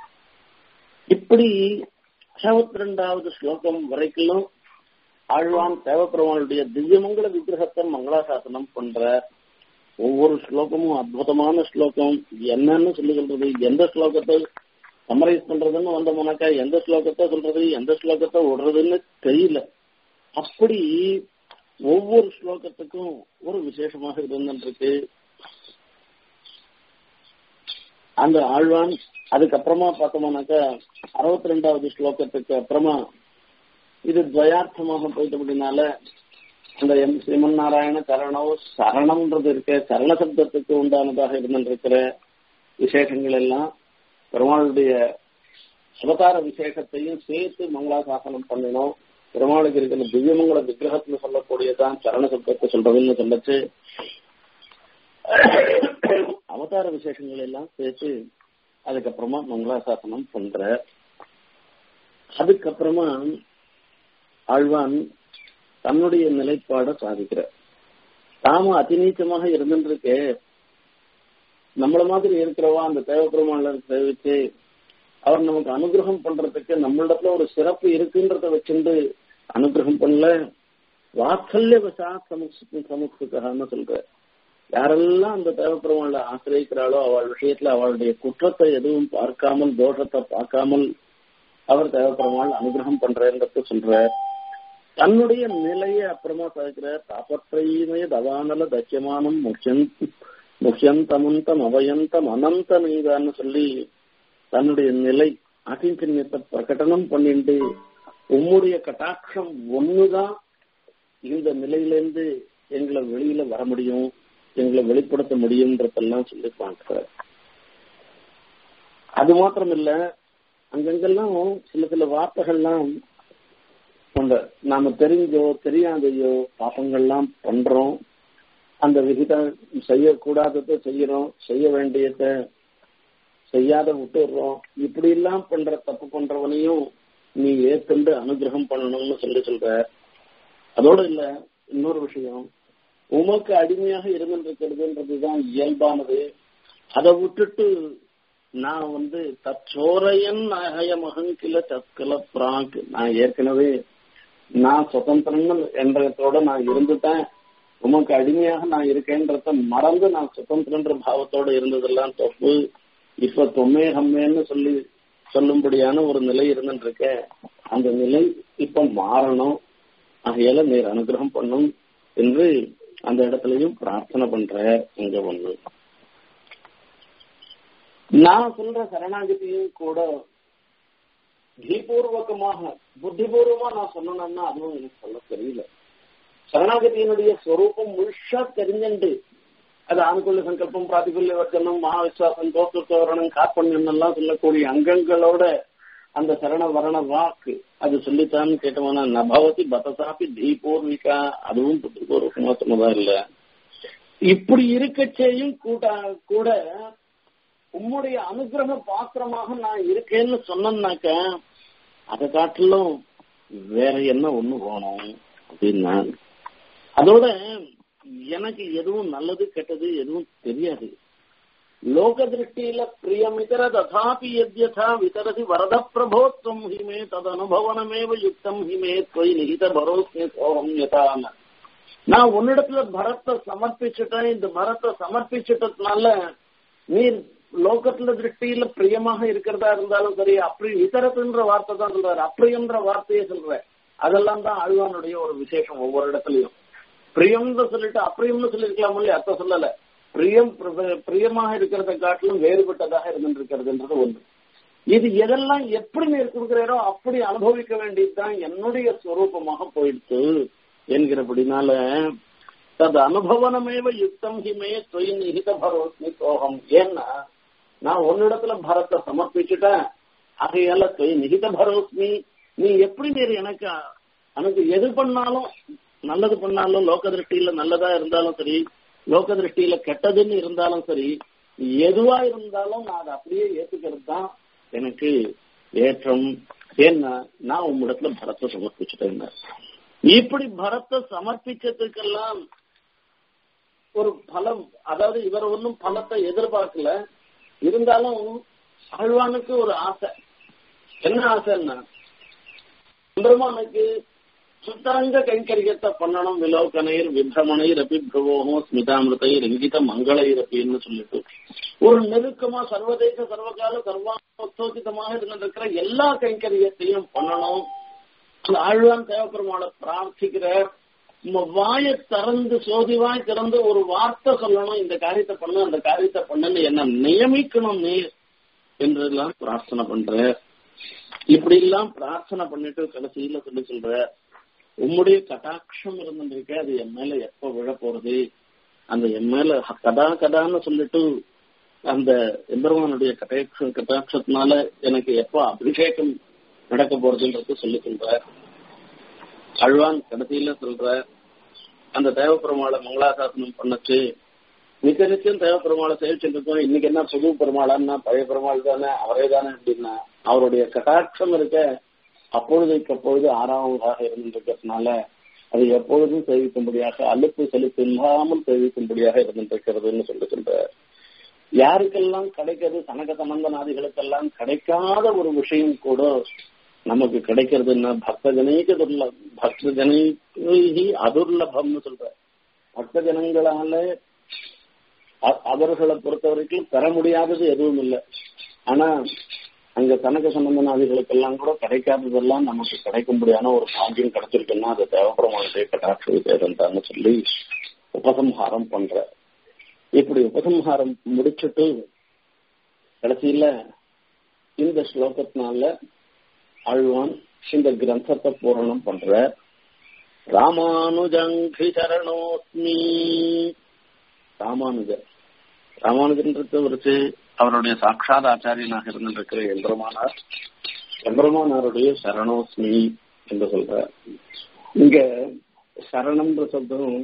இப்படி அறுபத்தி ரெண்டாவது ஸ்லோகம் வரைக்கும் ஆழ்வான் தேவப்பெருமாளுடைய திவ்யமங்கல விக்கிரகத்தை மங்களாசாசனம் பண்ற ஒவ்வொரு ஸ்லோகமும் அற்புதமான ஸ்லோகம் என்னன்னு சொல்லி சொல்றது எந்த ஸ்லோகத்தை சமரைஸ் பண்றதுன்னு வந்தோம்னாக்கா எந்த ஸ்லோகத்தை சொல்றது எந்த ஸ்லோகத்தை விடுறதுன்னு தெரியல அப்படி ஒவ்வொரு ஸ்லோகத்துக்கும் ஒரு விசேஷமாக இருந்துருக்கு அந்த ஆழ்வான் அதுக்கப்புறமா பார்த்தோம்னாக்கா அறுபத்தி ரெண்டாவது ஸ்லோகத்துக்கு அப்புறமா இது துவயார்த்தமாக போயிட்டபடினால அந்த எம் ஸ்ரீமன் நாராயண சரணோ சரணம்ன்றது இருக்க சரண சப்தத்துக்கு உண்டானதாக இருந்திருக்கிற விசேஷங்கள் எல்லாம் பெருமாளுடைய அவதார விசேஷத்தையும் சேர்த்து மங்களாசாசனம் பண்ணினோம் பெருமாளுக்கு இருக்கிற திவ்யமங்கல விக்கிரகத்துல சொல்லக்கூடியதான் சரண சப்தத்தை சொல்றதுன்னு சொல்லச்சு அவதார விசேஷங்கள் எல்லாம் சேர்த்து அதுக்கப்புறமா மங்களாசாசனம் பண்ற அதுக்கப்புறமா ஆழ்வான் தன்னுடைய நிலைப்பாட சாதிக்கிற தாம அதிநீச்சமாக இருந்துருக்கு நம்மள மாதிரி இருக்கிறவா அந்த தேவப்பெருமாள் சேவிச்சு அவர் நமக்கு அனுகிரகம் பண்றதுக்கு நம்மளிடத்துல ஒரு சிறப்பு இருக்குன்றத வச்சுட்டு அனுகிரகம் பண்ணல வாத்சல்ய வசா சமுக்கு சமுக்குன்னு சொல்ற யாரெல்லாம் அந்த தேவப்பெருமாள ஆசிரியக்கிறாளோ அவள் விஷயத்துல அவளுடைய குற்றத்தை எதுவும் பார்க்காமல் தோஷத்தை பார்க்காமல் அவர் தேவப்பெருமாள் அனுகிரகம் பண்றேன்றத சொல்ற தன்னுடைய நிலையை அப்புறமா சாதிக்கிற தாபத்ரயமய தவானல தக்கியமானம் முக்கியம் முக்கியந்தமந்தம் அவயந்தம் அனந்த நீதான்னு சொல்லி தன்னுடைய நிலை அகிஞ்சன்யத்தை பிரகடனம் பண்ணிட்டு உம்முடைய கட்டாட்சம் ஒண்ணுதான் இந்த நிலையிலேருந்து எங்களை வெளியில வர முடியும் எங்களை வெளிப்படுத்த முடியும்ன்றதெல்லாம் சொல்லி பார்க்கிறார் அது மாத்திரம் இல்ல அங்கங்கெல்லாம் சில சில வார்த்தைகள்லாம் அந்த நாம தெரிஞ்சோ தெரியாதையோ பாப்பங்கள்லாம் பண்றோம் அந்த விகிதம் செய்யக்கூடாததை செய்யறோம் செய்ய வேண்டியதை செய்யாத விட்டுடுறோம் இப்படி எல்லாம் பண்ற தப்பு பண்றவனையும் நீ ஏற்கண்டு அனுகிரகம் பண்ணணும்னு சொல்லி சொல்ற அதோட இல்ல இன்னொரு விஷயம் உமக்கு அடிமையாக இருந்திருக்கிறதுன்றதுதான் இயல்பானது அதை விட்டுட்டு நான் வந்து தச்சோரையன் அகயமகங்கில தற்கல பிராங்க் நான் ஏற்கனவே நான் சுதந்திரன் என்றதோட நான் இருந்துட்டேன் உமக்கு அடிமையாக நான் இருக்கேன்றத மறந்து நான் சுதந்திரன்ற பாவத்தோட இருந்ததெல்லாம் தப்பு இப்ப தொம்மே ஹம்மேன்னு சொல்லி சொல்லும்படியான ஒரு நிலை இருந்துருக்க அந்த நிலை இப்ப மாறணும் ஆகையால நீர் அனுகிரகம் பண்ணும் என்று அந்த இடத்துலயும் பிரார்த்தனை பண்ற இங்க ஒண்ணு நான் சொல்ற சரணாகதியும் கூட தீபூர்வகமாக புத்திபூர்வமா நான் சொன்னேன்னா அதுவும் எனக்கு சொல்ல தெரியல சரணாகதியினுடைய ஸ்வரூபம் முழுஷா தெரிஞ்சுண்டு அது ஆணுக்குள்ள சங்கல்பம் பிராதிகுல்ய வர்த்தனம் மகாவிஸ்வாசம் தோற்றுத்தோரணம் காப்பண்யம் எல்லாம் சொல்லக்கூடிய அங்கங்களோட அந்த சரண வரண வாக்கு அது சொல்லித்தான் கேட்டோம்னா நபவதி பதசாப்பி தீபூர்விகா அதுவும் புத்திபூர்வகமா சொன்னதா இல்ல இப்படி இருக்கச்சேயும் கூட கூட உம்முடைய அனுகிரக பாத்திரமாக நான் இருக்கேன்னு சொன்னேன்னாக்க அதை காட்டிலும் வேற என்ன ஒண்ணு வேணும் அப்படின்னா அதோட எனக்கு எதுவும் நல்லது கெட்டது எதுவும் தெரியாது லோக திருஷ்டியில பிரியமிதர ததாபி யத்யதா விதரதி வரத பிரபோத்வம் ஹிமே ததனுபவனமேவ யுக்தம் ஹிமே தொய் நிகித பரோஸ்மே சோகம் யதான நான் உன்னிடத்துல பரத்தை சமர்ப்பிச்சுட்டேன் இந்த பரத்தை சமர்ப்பிச்சுட்டதுனால நீ லோகத்துல திருஷ்டியில பிரியமாக இருக்கிறதா இருந்தாலும் சரி அப்படி விதரத்துன்ற வார்த்தை தான் சொல்றாரு அப்பிரியன்ற வார்த்தையே சொல்ற அதெல்லாம் தான் அழுவானுடைய ஒரு விசேஷம் ஒவ்வொரு இடத்துலயும் பிரியம்னு சொல்லிட்டு அப்பிரியம்னு சொல்லிருக்கலாம் இல்லையா அர்த்தம் சொல்லல பிரியம் பிரியமாக இருக்கிறத காட்டிலும் வேறுபட்டதாக இருந்துருக்கிறதுன்றது ஒன்று இது எதெல்லாம் எப்படி நீர் கொடுக்கிறீரோ அப்படி அனுபவிக்க வேண்டியதுதான் என்னுடைய ஸ்வரூபமாக போயிடுச்சு என்கிறபடினால தது அனுபவனமேவ யுக்தம் ஹிமே தொய் நிகித பரோஸ்மி சோகம் ஏன்னா நான் உன்னிடத்துல பரத்தை சமர்ப்பிச்சுட்டேன் ஆகையால தொய் நிகித பரோஸ்மி நீ எப்படி நீர் எனக்கு எனக்கு எது பண்ணாலும் நல்லது பண்ணாலும் லோக திருஷ்டியில நல்லதா இருந்தாலும் சரி லோக திருஷ்டியில கெட்டதுன்னு இருந்தாலும் சரி எதுவா இருந்தாலும் நான் அதை அப்படியே ஏத்துக்கிறது தான் எனக்கு ஏற்றம் ஏன்னா நான் உம்மிடத்துல பரத்தை சமர்ப்பிச்சுட்டேன் இப்படி பரத்தை சமர்ப்பிச்சதுக்கெல்லாம் ஒரு பலம் அதாவது இவர் ஒன்றும் பலத்தை எதிர்பார்க்கல இருந்தாலும் ஆழ்வானுக்கு ஒரு ஆசை என்ன ஆசைன்னா பெருமானுக்கு சுத்தாங்க கைங்கரியத்தை பண்ணணும் விலோகனைர் விபிரமணைர் அப்பி பிரவோகம் ஸ்மிதாமிருதைர் இங்கித மங்களைரப்பின்னு சொல்லிட்டு ஒரு நெருக்கமா சர்வதேச சர்வகால சர்வாத்தோசிதமாக இருந்திருக்கிற எல்லா கைங்கரியத்தையும் பண்ணணும் ஆழ்வான் தேவப்பெருமாளை பிரார்த்திக்கிற வாய திறந்து சோதிவாய் திறந்து ஒரு வார்த்தை சொல்லணும் இந்த காரியத்தை பண்ணு அந்த காரியத்தை பண்ணுன்னு என்ன நியமிக்கணும் நீ என்றெல்லாம் பிரார்த்தனை பண்ற இப்படி எல்லாம் பிரார்த்தனை பண்ணிட்டு கடைசியில சொல்லி சொல்ற உம்முடைய கட்டாட்சம் இருந்துருக்க அது என் மேல எப்ப விழ போறது அந்த என் மேல கதா கதான்னு சொல்லிட்டு அந்த எம்பெருமானுடைய கட்டாட்சம் கட்டாட்சத்தினால எனக்கு எப்ப அபிஷேகம் நடக்க போறதுன்றது சொல்லி சொல்ற அழ்வான் கடைசியில சொல்ற அந்த தேவப்பெருமாளை மங்களாசாசனம் பண்ணச்சு நித்திய நித்தியம் தேவப்பெருமாளை சேவிச்சுட்டு இருக்கோம் இன்னைக்கு என்ன புது பெருமாளான்னா பழைய பெருமாள் தானே அவரே தானே அப்படின்னா அவருடைய கட்டாட்சம் இருக்க அப்பொழுதைக்கு அப்பொழுது ஆறாவதாக இருந்திருக்கிறதுனால அது எப்பொழுதும் சேவிக்கும்படியாக அலுப்பு செலுத்து இல்லாமல் சேவிக்கும்படியாக இருந்திருக்கிறதுன்னு சொல்லி சொல்ற யாருக்கெல்லாம் கிடைக்கிறது சனக சம்பந்தனாதிகளுக்கெல்லாம் கிடைக்காத ஒரு விஷயம் கூட நமக்கு கிடைக்கிறதுன்னா பக்த ஜனீக துர்ல பக்த ஜனீகி அதுர்லபம்னு சொல்ற பக்த ஜனங்களால அவர்களை பொறுத்த வரைக்கும் பெற முடியாதது எதுவும் இல்லை ஆனா அங்க தனக்கு சம்பந்தனாதிகளுக்கெல்லாம் கூட கிடைக்காததெல்லாம் நமக்கு கிடைக்கும்படியான ஒரு பாக்கியம் கிடைச்சிருக்குன்னா அது தேவப்பெருமானுடைய கட்டாட்சி தேவந்தான்னு சொல்லி உபசம்ஹாரம் பண்ற இப்படி உபசம்ஹாரம் முடிச்சுட்டு கடைசியில இந்த ஸ்லோகத்தினால ஆழ்வான் இந்த கிரந்தத்தை பூரணம் பண்ற ராமானுஜங்கி சரணோஸ்மி ராமானுஜர் ராமானுஜன்றது வச்சு அவருடைய சாட்சாத் ஆச்சாரியனாக இருந்திருக்கிற எம்பெருமானார் எம்பெருமானாருடைய சரணோஸ்மி என்று சொல்ற இங்க சரணம்ன்ற சப்தம்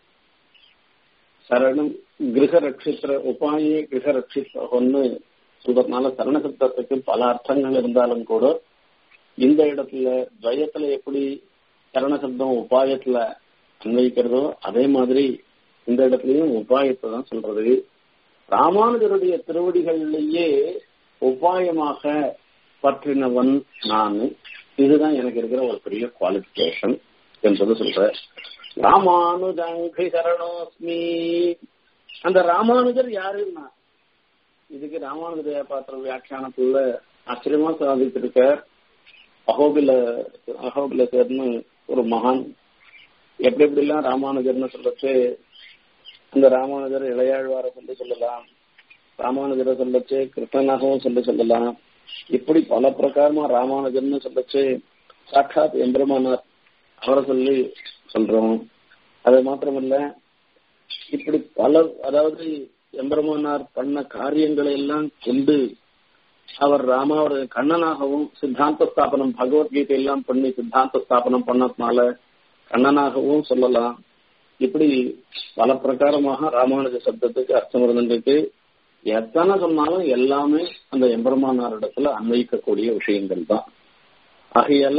சரணம் கிரக ரட்சித்திர உபாயே கிரக ரட்சித்தொன்னு சொல்றதுனால சரண சப்தத்துக்கு பல அர்த்தங்கள் இருந்தாலும் கூட இந்த இடத்துல துவயத்துல எப்படி சரண சப்தம் உபாயத்துல அன்வைக்கிறதோ அதே மாதிரி இந்த இடத்துலயும் உபாயத்தை தான் சொல்றது ராமானுஜருடைய திருவடிகளிலேயே உபாயமாக பற்றினவன் நான் இதுதான் எனக்கு இருக்கிற ஒரு பெரிய குவாலிபிகேஷன் என்பது சொல்ற ராமானுஜங்கி சரணோஸ்மி அந்த ராமானுஜர் யாருன்னா இதுக்கு ராமானுஜ பாத்திர வியாக்கியானத்துல ஆச்சரியமா சாதித்திருக்க அகோபில அகோபில சேர்னு ஒரு மகான் எப்படி எப்படிலாம் ராமானுஜர்னு சொல்லச்சு அந்த ராமானுஜர் இளையாழ்வார சொல்லி சொல்லலாம் ராமானுஜரை சொல்லச்சு கிருஷ்ணனாகவும் சொல்லி சொல்லலாம் இப்படி பல பிரகாரமா ராமானுஜர்னு சொல்லச்சு சாட்சாத் எம்பெருமானார் அவரை சொல்லி சொல்றோம் அது மாத்திரமல்ல இப்படி பல அதாவது எம்பெருமானார் பண்ண காரியங்களை எல்லாம் கொண்டு அவர் ராமாவர் கண்ணனாகவும் சித்தாந்த ஸ்தாபனம் பகவத்கீதை எல்லாம் பண்ணி சித்தாந்த ஸ்தாபனம் பண்ணதுனால கண்ணனாகவும் சொல்லலாம் இப்படி பல பிரகாரமாக ராமானுஜ சப்தத்துக்கு அர்த்தம் இருந்துருக்கு எத்தனை சொன்னாலும் எல்லாமே அந்த எம்பெருமானார் இடத்துல அன்வைக்கக்கூடிய விஷயங்கள் தான் ஆகையால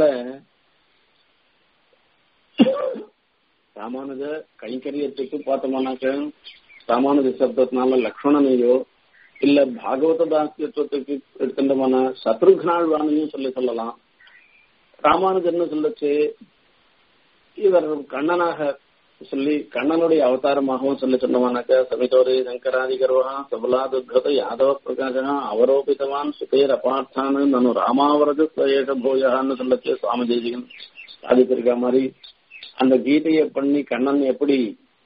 ராமானுஜ கைங்கரியத்துக்கு பார்த்தோம்னாக்க ராமானுஜ சப்தத்தினால லக்ஷ்மணனையோ இல்ல பாகவத தாசியத்துவத்துக்கு எடுத்துட்டோம்னா சத்ருக்னாழ்வானையும் சொல்லி சொல்லலாம் ராமானுஜர்னு சொல்லச்சு இவர் கண்ணனாக சொல்லி கண்ணனுடைய அவதாரமாகவும் சொல்லி சொன்னவானாக்க சமிதோரி சங்கராதிகர்வா சபலாதுர்கத யாதவ பிரகாசா அவரோபித்தவான் சுதேர் அபார்த்தானு நனு ராமாவரது ஸ்வயேஷ போயான்னு சொல்லச்சு சுவாமி தேசிகன் சாதித்திருக்க மாதிரி அந்த கீதையை பண்ணி கண்ணன் எப்படி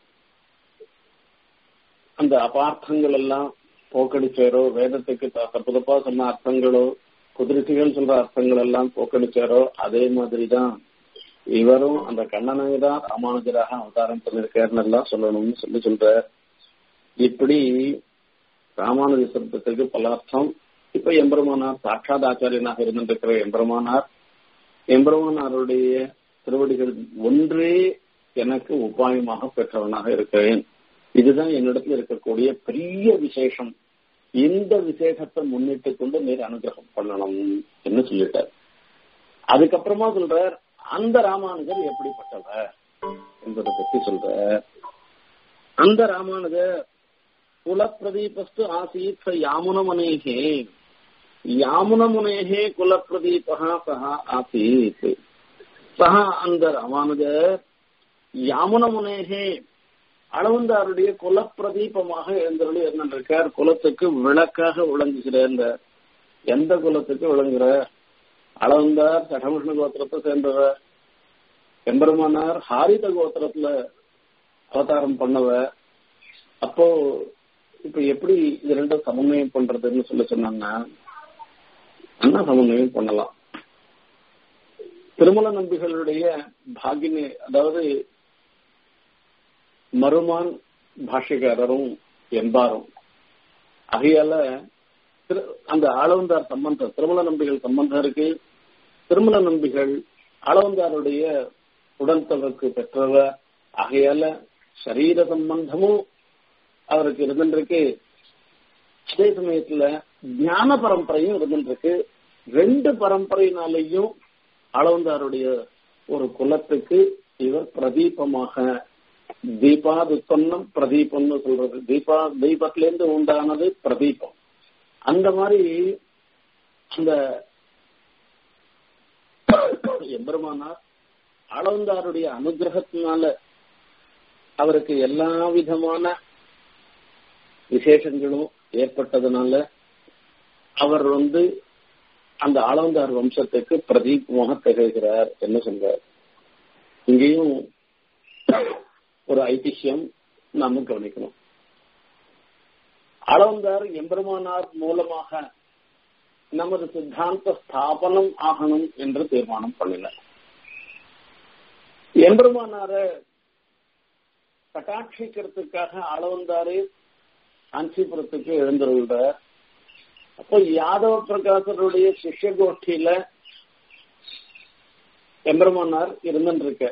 அந்த அபார்த்தங்கள் எல்லாம் போக்கடிச்சாரோ வேதத்துக்கு தப்பு தப்பா சொன்ன அர்த்தங்களோ குதிரைகள் சொல்ற அர்த்தங்கள் எல்லாம் போக்கடிச்சாரோ அதே மாதிரிதான் இவரும் அந்த கண்ணனை தான் ராமானுஜராக அவதாரம் பண்ணிருக்காருன்னு எல்லாம் சொல்லணும்னு சொல்லி சொல்ற இப்படி ராமானுஜ சப்தத்துக்கு பல அர்த்தம் இப்ப எம்பெருமானார் சாட்சாத் ஆச்சாரியனாக இருந்திருக்கிற எம்பெருமானார் எம்பெருமானாருடைய திருவடிகள் ஒன்றே எனக்கு உபாயமாக பெற்றவனாக இருக்கிறேன் இதுதான் என்னிடத்துல இருக்கக்கூடிய பெரிய விசேஷம் இந்த விசேஷத்தை முன்னிட்டு கொண்டு நீர் அனுகிரகம் பண்ணணும் என்று சொல்லிட்டார் அதுக்கப்புறமா சொல்றார் அந்த ராமானுஜர் எப்படிப்பட்டவர் என்பதை பத்தி சொல்ற அந்த ராமானுஜர் குலப்பிரதீபஸ்து ஆசீத் யாமுனமுனேகே யாமுனமுனேகே குலப்பிரதீபா சஹா ஆசீத் சஹா அந்த ராமானுஜர் யாமுனமுனேகே அளவந்தாருடைய குலப்பிரதீபமாக எழுந்தருளி இருந்திருக்கார் குலத்துக்கு விளக்காக விளங்குகிறார் எந்த குலத்துக்கு விளங்குற அளவந்தார் சடமிஷ்ண கோத்திரத்தை சேர்ந்தவர் எம்பெருமானார் ஹாரித கோத்திரத்துல அவதாரம் பண்ணவ அப்போ இப்ப எப்படி இது ரெண்டும் சமன்வயம் பண்றதுன்னு சொல்ல சொன்னாங்கன்னா என்ன சமன்வயம் பண்ணலாம் திருமல நம்பிகளுடைய பாகினி அதாவது மருமான் பாஷ்யக்காரரும் என்பாரும் ஆகையால அந்த ஆளவந்தார் சம்பந்தம் திருமல நம்பிகள் சம்பந்தம் இருக்கு திருமல நம்பிகள் ஆளவந்தாருடைய உடல் தொடர்பு பெற்றவர் ஆகையால சரீர சம்பந்தமும் அவருக்கு இருந்துருக்கு அதே சமயத்துல ஞான பரம்பரையும் இருந்துருக்கு ரெண்டு பரம்பரையினாலையும் அளவந்தாருடைய ஒரு குலத்துக்கு இவர் பிரதீபமாக தீபாதுத்தன்னம் பிரதீபம்னு சொல்றது தீபா தீபத்திலேருந்து உண்டானது பிரதீபம் அந்த மாதிரி அந்த எம்பெருமானார் அளவந்தாருடைய அனுகிரகத்தினால அவருக்கு எல்லா விதமான விசேஷங்களும் ஏற்பட்டதுனால அவர் வந்து அந்த ஆளவந்தார் வம்சத்துக்கு பிரதீபமாக திகழ்கிறார் என்ன சொல்றார் இங்கேயும் ஒரு ஐதிஹ்யம் நாம கவனிக்கணும் அளவந்தார் எம்பெருமானார் மூலமாக நமது சித்தாந்த ஸ்தாபனம் ஆகணும் என்று தீர்மானம் பண்ணினார் எம்பெருமானார கட்டாட்சிக்கிறதுக்காக அளவந்தாரே காஞ்சிபுரத்துக்கு எழுந்துள்ளார் அப்போ யாதவ பிரகாசருடைய சிஷ்ய கோஷ்டியில எம்பெருமானார் இருந்துருக்க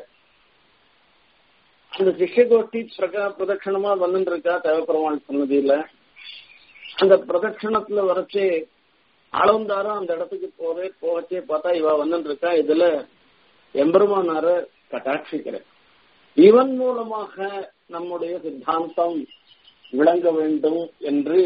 அந்த சிஷ்ய கோஷ்டி பிரகா பிரதட்சணமா வந்துட்டு இருக்கா தேவப்பெருமாள் சன்னதியில அந்த பிரதட்சணத்துல வரைச்சே அளவந்தாரும் அந்த இடத்துக்கு போறே போகச்சே பார்த்தா இவ வந்துட்டு இருக்கா இதுல எம்பெருமானார கட்டாட்சிக்கிறேன் இவன் மூலமாக நம்முடைய சித்தாந்தம் விளங்க வேண்டும் என்று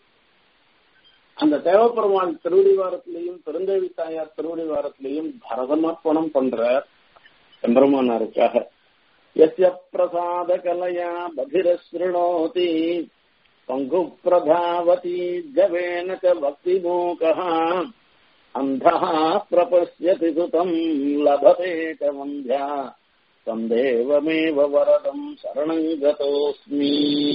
அந்த தேவப்பெருமான் திருவடிவாரத்திலையும் பெருந்தேவி தாயார் திருவடிவாரத்திலையும் பரதமர்ப்பணம் பண்ற எம்பெருமானாருக்காக எஸ்ய பிரசாத கலையா பதிரஸ்ருணோதி பங்கு பிரதாவதி ஜவேன ச பக்தி மூகः அந்தः பிரபஷ்யதி சுதம் லபதே ச வந்தியா தந்தேவமேவ வரதம் சரணங்கதோஸ்மி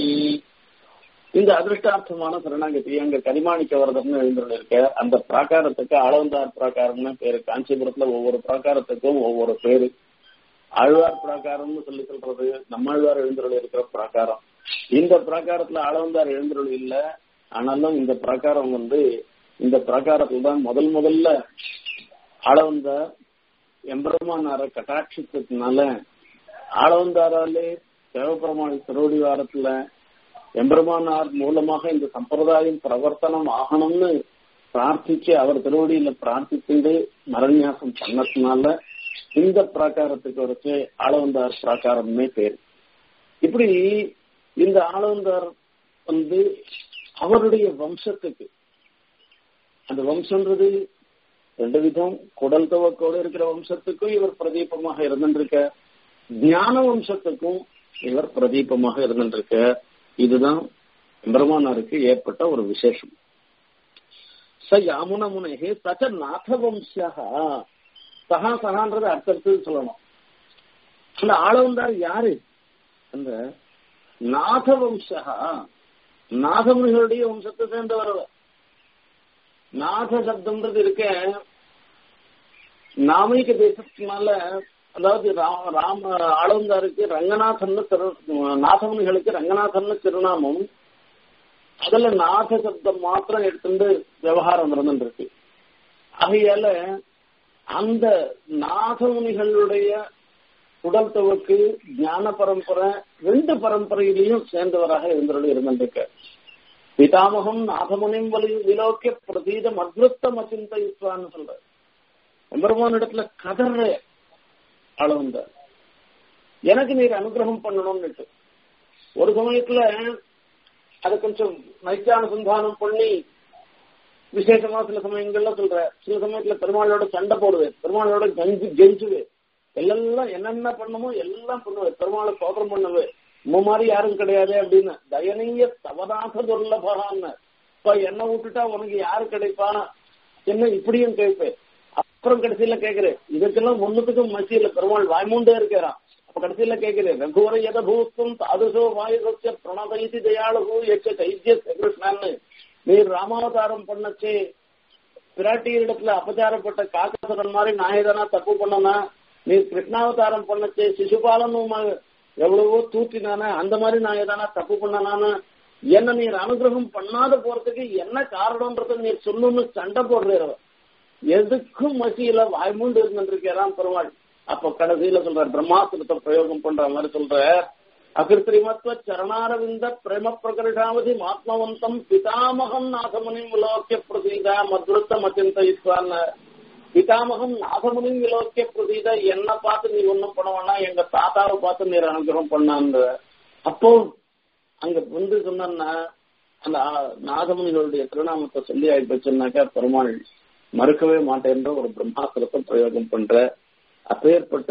இந்த அதிருஷ்டார்த்தமான சரணாகதி அங்க கரிமாணிக்க வரதம்னு எழுந்துள்ள அந்த பிராகாரத்துக்கு அளவந்தார் பிராகாரம்னு பேரு காஞ்சிபுரத்துல ஒவ்வொரு பிராகாரத்துக்கும் ஒவ்வொரு பேரு ஆழ்வார் பிராகாரம்னு சொல்லி சொல்றது நம்மாழ்வார் எழுந்துள்ள இருக்கிற பிராகாரம் இந்த பிராகாரத்துல அளவந்தார் எழுந்துள்ள இல்ல ஆனாலும் இந்த பிராகாரம் வந்து இந்த பிராகாரத்துல தான் முதல் முதல்ல அளவந்தார் எம்பெருமானார கட்டாட்சித்ததுனால ஆளவந்தாராலே தேவபெருமாள் திருவடி வாரத்துல எம்பெருமானார் மூலமாக இந்த சம்பிரதாயம் பிரவர்த்தனம் ஆகணும்னு பிரார்த்திச்சு அவர் திருவடியில பிரார்த்திச்சுட்டு மரண்யாசம் பண்ணதுனால இந்த பிராகாரத்துக்கு வரைச்சு ஆளவந்தார் பிராகாரம்னே பேர் இப்படி இந்த ஆளவந்தார் வந்து அவருடைய வம்சத்துக்கு அந்த வம்சம்ன்றது ரெண்டு விதம் குடல் துவக்கோடு இருக்கிற வம்சத்துக்கும் இவர் பிரதீபமாக இருந்திருக்க ஞான வம்சத்துக்கும் இவர் பிரதீபமாக இருந்திருக்க இதுதான் பிரம்மானாருக்கு ஏற்பட்ட ஒரு விசேஷம் ச யாமுன முனகே சச்ச நாத வம்சா சகா சகான்றது அடுத்தடுத்து சொல்லணும் அந்த ஆளவந்தார் யாரு அந்த நாத வம்சா நாதமுனிகளுடைய வம்சத்தை சேர்ந்தவர் அவர் நாத சப்தம்ன்றது இருக்க நாமிக தேசத்தினால அதாவது ராம ஆளவந்தாருக்கு ரங்கநாதன் திரு நாதமுனிகளுக்கு ரங்கநாதன் திருநாமம் அதுல நாத சப்தம் மாத்திரம் எடுத்துட்டு விவகாரம் நடந்துருக்கு ஆகையால அந்த நாதமுனிகளுடைய உடல் துவக்கு ஞான பரம்பரை ரெண்டு பரம்பரையிலையும் சேர்ந்தவராக இருந்தவர்கள் இருந்திருக்க பிதாமகம் நாதமுனிம் வலி விலோக்கிய பிரதீதம் அத்ருத்தம் அச்சிந்தைத்வான்னு சொல்ற எம்பெருமான் இடத்துல கதற அளவந்த எனக்கு நீர் அனுகிரகம் பண்ணணும்னுட்டு ஒரு சமயத்துல அதை கொஞ்சம் நைத்தியானுசந்தானம் பண்ணி விசேஷமா சில சமயங்கள்ல சொல்ற சில சமயத்துல பெருமாளோட சண்டை போடுவேன் பெருமாளோட கஞ்சி கெஞ்சுவேன் எல்லாம் என்னென்ன பண்ணுமோ எல்லாம் பண்ணுவேன் பெருமாளை சோதனம் பண்ணுவேன் உம்ம மாதிரி யாரும் கிடையாது அப்படின்னு தயனீய தவறாக துர்லபகான்னு இப்ப என்ன விட்டுட்டா உனக்கு யாரு கிடைப்பா என்ன இப்படியும் கேட்பேன் அப்புறம் கடைசியில கேக்குறேன் இதுக்கெல்லாம் ஒண்ணுத்துக்கும் மசியில பெருமாள் வாய்மூண்டே இருக்கிறான் அப்ப கடைசியில கேக்குறேன் ரகுவர எத பூஸ்தம் தாதுசோ வாயுச பிரணதயிதி தயாளு எச்ச தைத்திய கிருஷ்ணன்னு நீர் ராமாவதாரம் பண்ணச்சே பிராட்டியரிடத்துல அபச்சாரப்பட்ட காக்கசுரன் மாதிரி நான் எதனா தப்பு பண்ணனா நீர் கிருஷ்ணாவதாரம் பண்ணச்சே சிசுபாலனும் எவ்வளவோ தூத்தினானே அந்த மாதிரி நான் எதனா தப்பு பண்ணனான என்ன நீர் அனுகிரகம் பண்ணாத போறதுக்கு என்ன காரணம்ன்றத நீர் சொல்லணும்னு சண்டை போடுறவர் எதுக்கும் மசியில வாய்மூண்டு இருந்துருக்கிறான் பெருமாள் அப்ப கடைசியில சொல்ற பிரம்மாஸ்திரத்தை பிரயோகம் பண்ற மாதிரி சொல்ற அகிருத்திரிமத்வ சரணாரவிந்த பிரேம பிரகர்ஷாவதி மாத்மவந்தம் பிதாமகம் நாகமுனிம் விலோக்கிய பிரசீதா மதுரத்தம் அச்சிந்தயித்வான்னு பிதாமகம் நாகமுனிம் விலோக்கிய பிரசீதா என்ன பார்த்து நீ ஒண்ணும் பண்ண வேணாம் எங்க தாத்தாவை பார்த்து நீர் அனுகிரகம் பண்ணான்ற அப்போ அங்க வந்து சொன்னா அந்த நாகமுனிகளுடைய திருநாமத்தை சொல்லி ஆயிப்போச்சுன்னாக்கா பெருமாள் மறுக்கவே மாட்டேன்ற ஒரு பிரம்மாஸ்திரத்தை பிரயோகம் பண்ற அப்பேற்பட்ட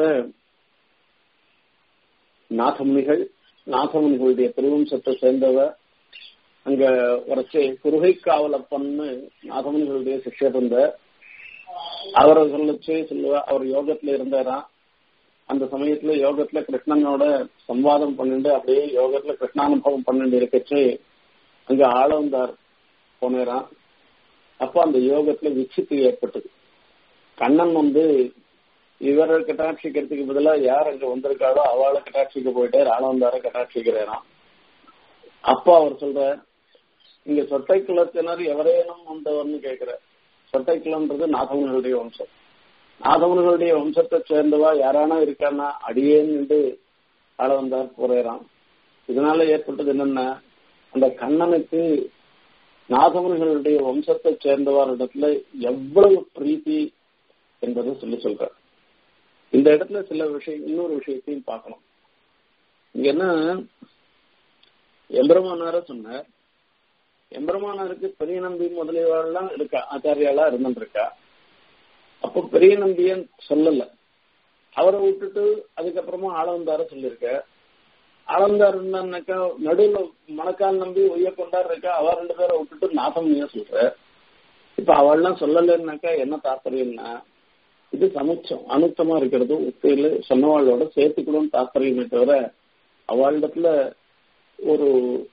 நாகமுனிகள் நாகமுனிகளுடைய திருவம்சத்தை சேர்ந்தவர் அங்க வரைச்சு குருகை காவலப்பன்னு நாகமுனிகளுடைய சிஷ்யர் இருந்த அவரை சொல்லிச்சு சொல்லுவா அவர் யோகத்துல இருந்தாராம் அந்த சமயத்துல யோகத்துல கிருஷ்ணனோட சம்வாதம் பண்ணிட்டு அப்படியே யோகத்துல கிருஷ்ணானுபவம் பண்ணிட்டு இருக்கச்சு அங்க ஆளவந்தார் போனேரான் அப்போ அந்த யோகத்துல விச்சித்து ஏற்பட்டது கண்ணன் வந்து இவரை கட்டாட்சிக்கிறதுக்கு பதிலாக யார் அங்க வந்திருக்காளோ அவளை கட்டாட்சிக்க போயிட்டு ஆளவந்தார கட்டாட்சிக்கிறாராம் அப்போ அவர் சொல்ற இங்க சொட்டை குலத்தினர் எவரேனும் வந்தவர்னு கேட்கிற சொட்டை குலம்ன்றது நாகவன்களுடைய வம்சம் நாகவன்களுடைய வம்சத்தை சேர்ந்தவா யாரானா இருக்கான்னா அடியேன்னு ஆளவந்தார் போறேறான் இதனால ஏற்பட்டது என்னன்னா அந்த கண்ணனுக்கு நாகவன்களுடைய வம்சத்தை சேர்ந்தவரிடத்துல எவ்வளவு பிரீத்தி என்பதை சொல்லி சொல்ற இந்த இடத்துல சில விஷயம் இன்னொரு விஷயத்தையும் பார்க்கணும் இங்க என்ன எம்பெருமானார சொன்னார் எம்பெருமானாருக்கு பெரிய நம்பி முதலியவாள்லாம் இருக்கா ஆச்சாரியாலா இருந்துருக்கா அப்போ பெரிய நம்பியன் சொல்லல அவரை விட்டுட்டு அதுக்கப்புறமா ஆளவந்தார சொல்லியிருக்க ஆளந்தார் இருந்தாக்கா நடுவுல மணக்கால் நம்பி ஒய்ய கொண்டார் இருக்கா அவ ரெண்டு பேரை விட்டுட்டு நாசம்னியா சொல்ற இப்ப அவள்லாம் சொல்லலைன்னாக்கா என்ன தாற்பயம்னா இது சமுச்சம் அனுத்தமா இருக்கிறது உத்தையில சொன்னவாளோட சேர்த்துக்கணும்னு தாற்பயமே தவிர அவளிடத்துல ஒரு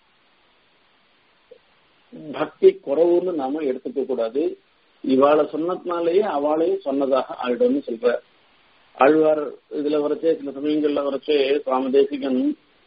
பக்தி குறவுன்னு நாம எடுத்துக்க கூடாது இவாளை சொன்னதுனாலேயே அவளையும் சொன்னதாக ஆயிடும்னு சொல்ற ஆழ்வார் இதுல வரைச்சே சில சமயங்கள்ல வரைச்சே சுவாமி தேசிகன்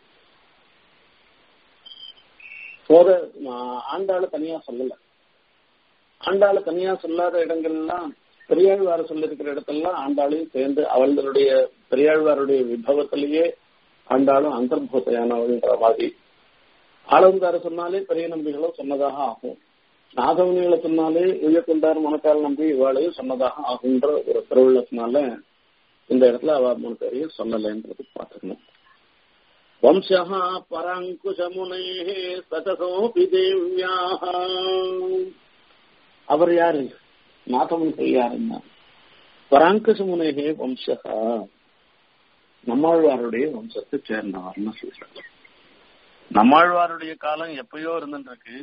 போத ஆண்டாள தனியா சொல்லல ஆண்டாள தனியா சொல்லாத இடங்கள்லாம் பெரியாழ்வார சொல்லிருக்கிற இடத்தெல்லாம் ஆண்டாளையும் சேர்ந்து அவர்களுடைய பெரியாழ்வாருடைய விபவத்திலேயே ஆண்டாளும் அந்தர்பூத்தையானவள்ன்ற மாதிரி ஆளவந்தார சொன்னாலே பெரிய நம்பிகளும் சொன்னதாக ஆகும் நாகவனிகளை சொன்னாலே உயர்கொண்டார் மணக்கால் நம்பி இவாளையும் சொன்னதாக ஆகுன்ற ஒரு திருவிழத்தினால இந்த இடத்துல அவ மூணு பேரையும் சொல்லலைன்றது பார்த்துக்கணும் வம்சா பராங்குஷமுனே சதசோபி தேவ்யாக அவர் யாரு நாகமுனிகள் யாருன்னா பராங்குஷமுனேகே வம்சகா நம்மாழ்வாருடைய வம்சத்தை சேர்ந்தவர்னு சொல்றாங்க நம்மாழ்வாருடைய காலம் எப்பயோ இருந்துருக்கு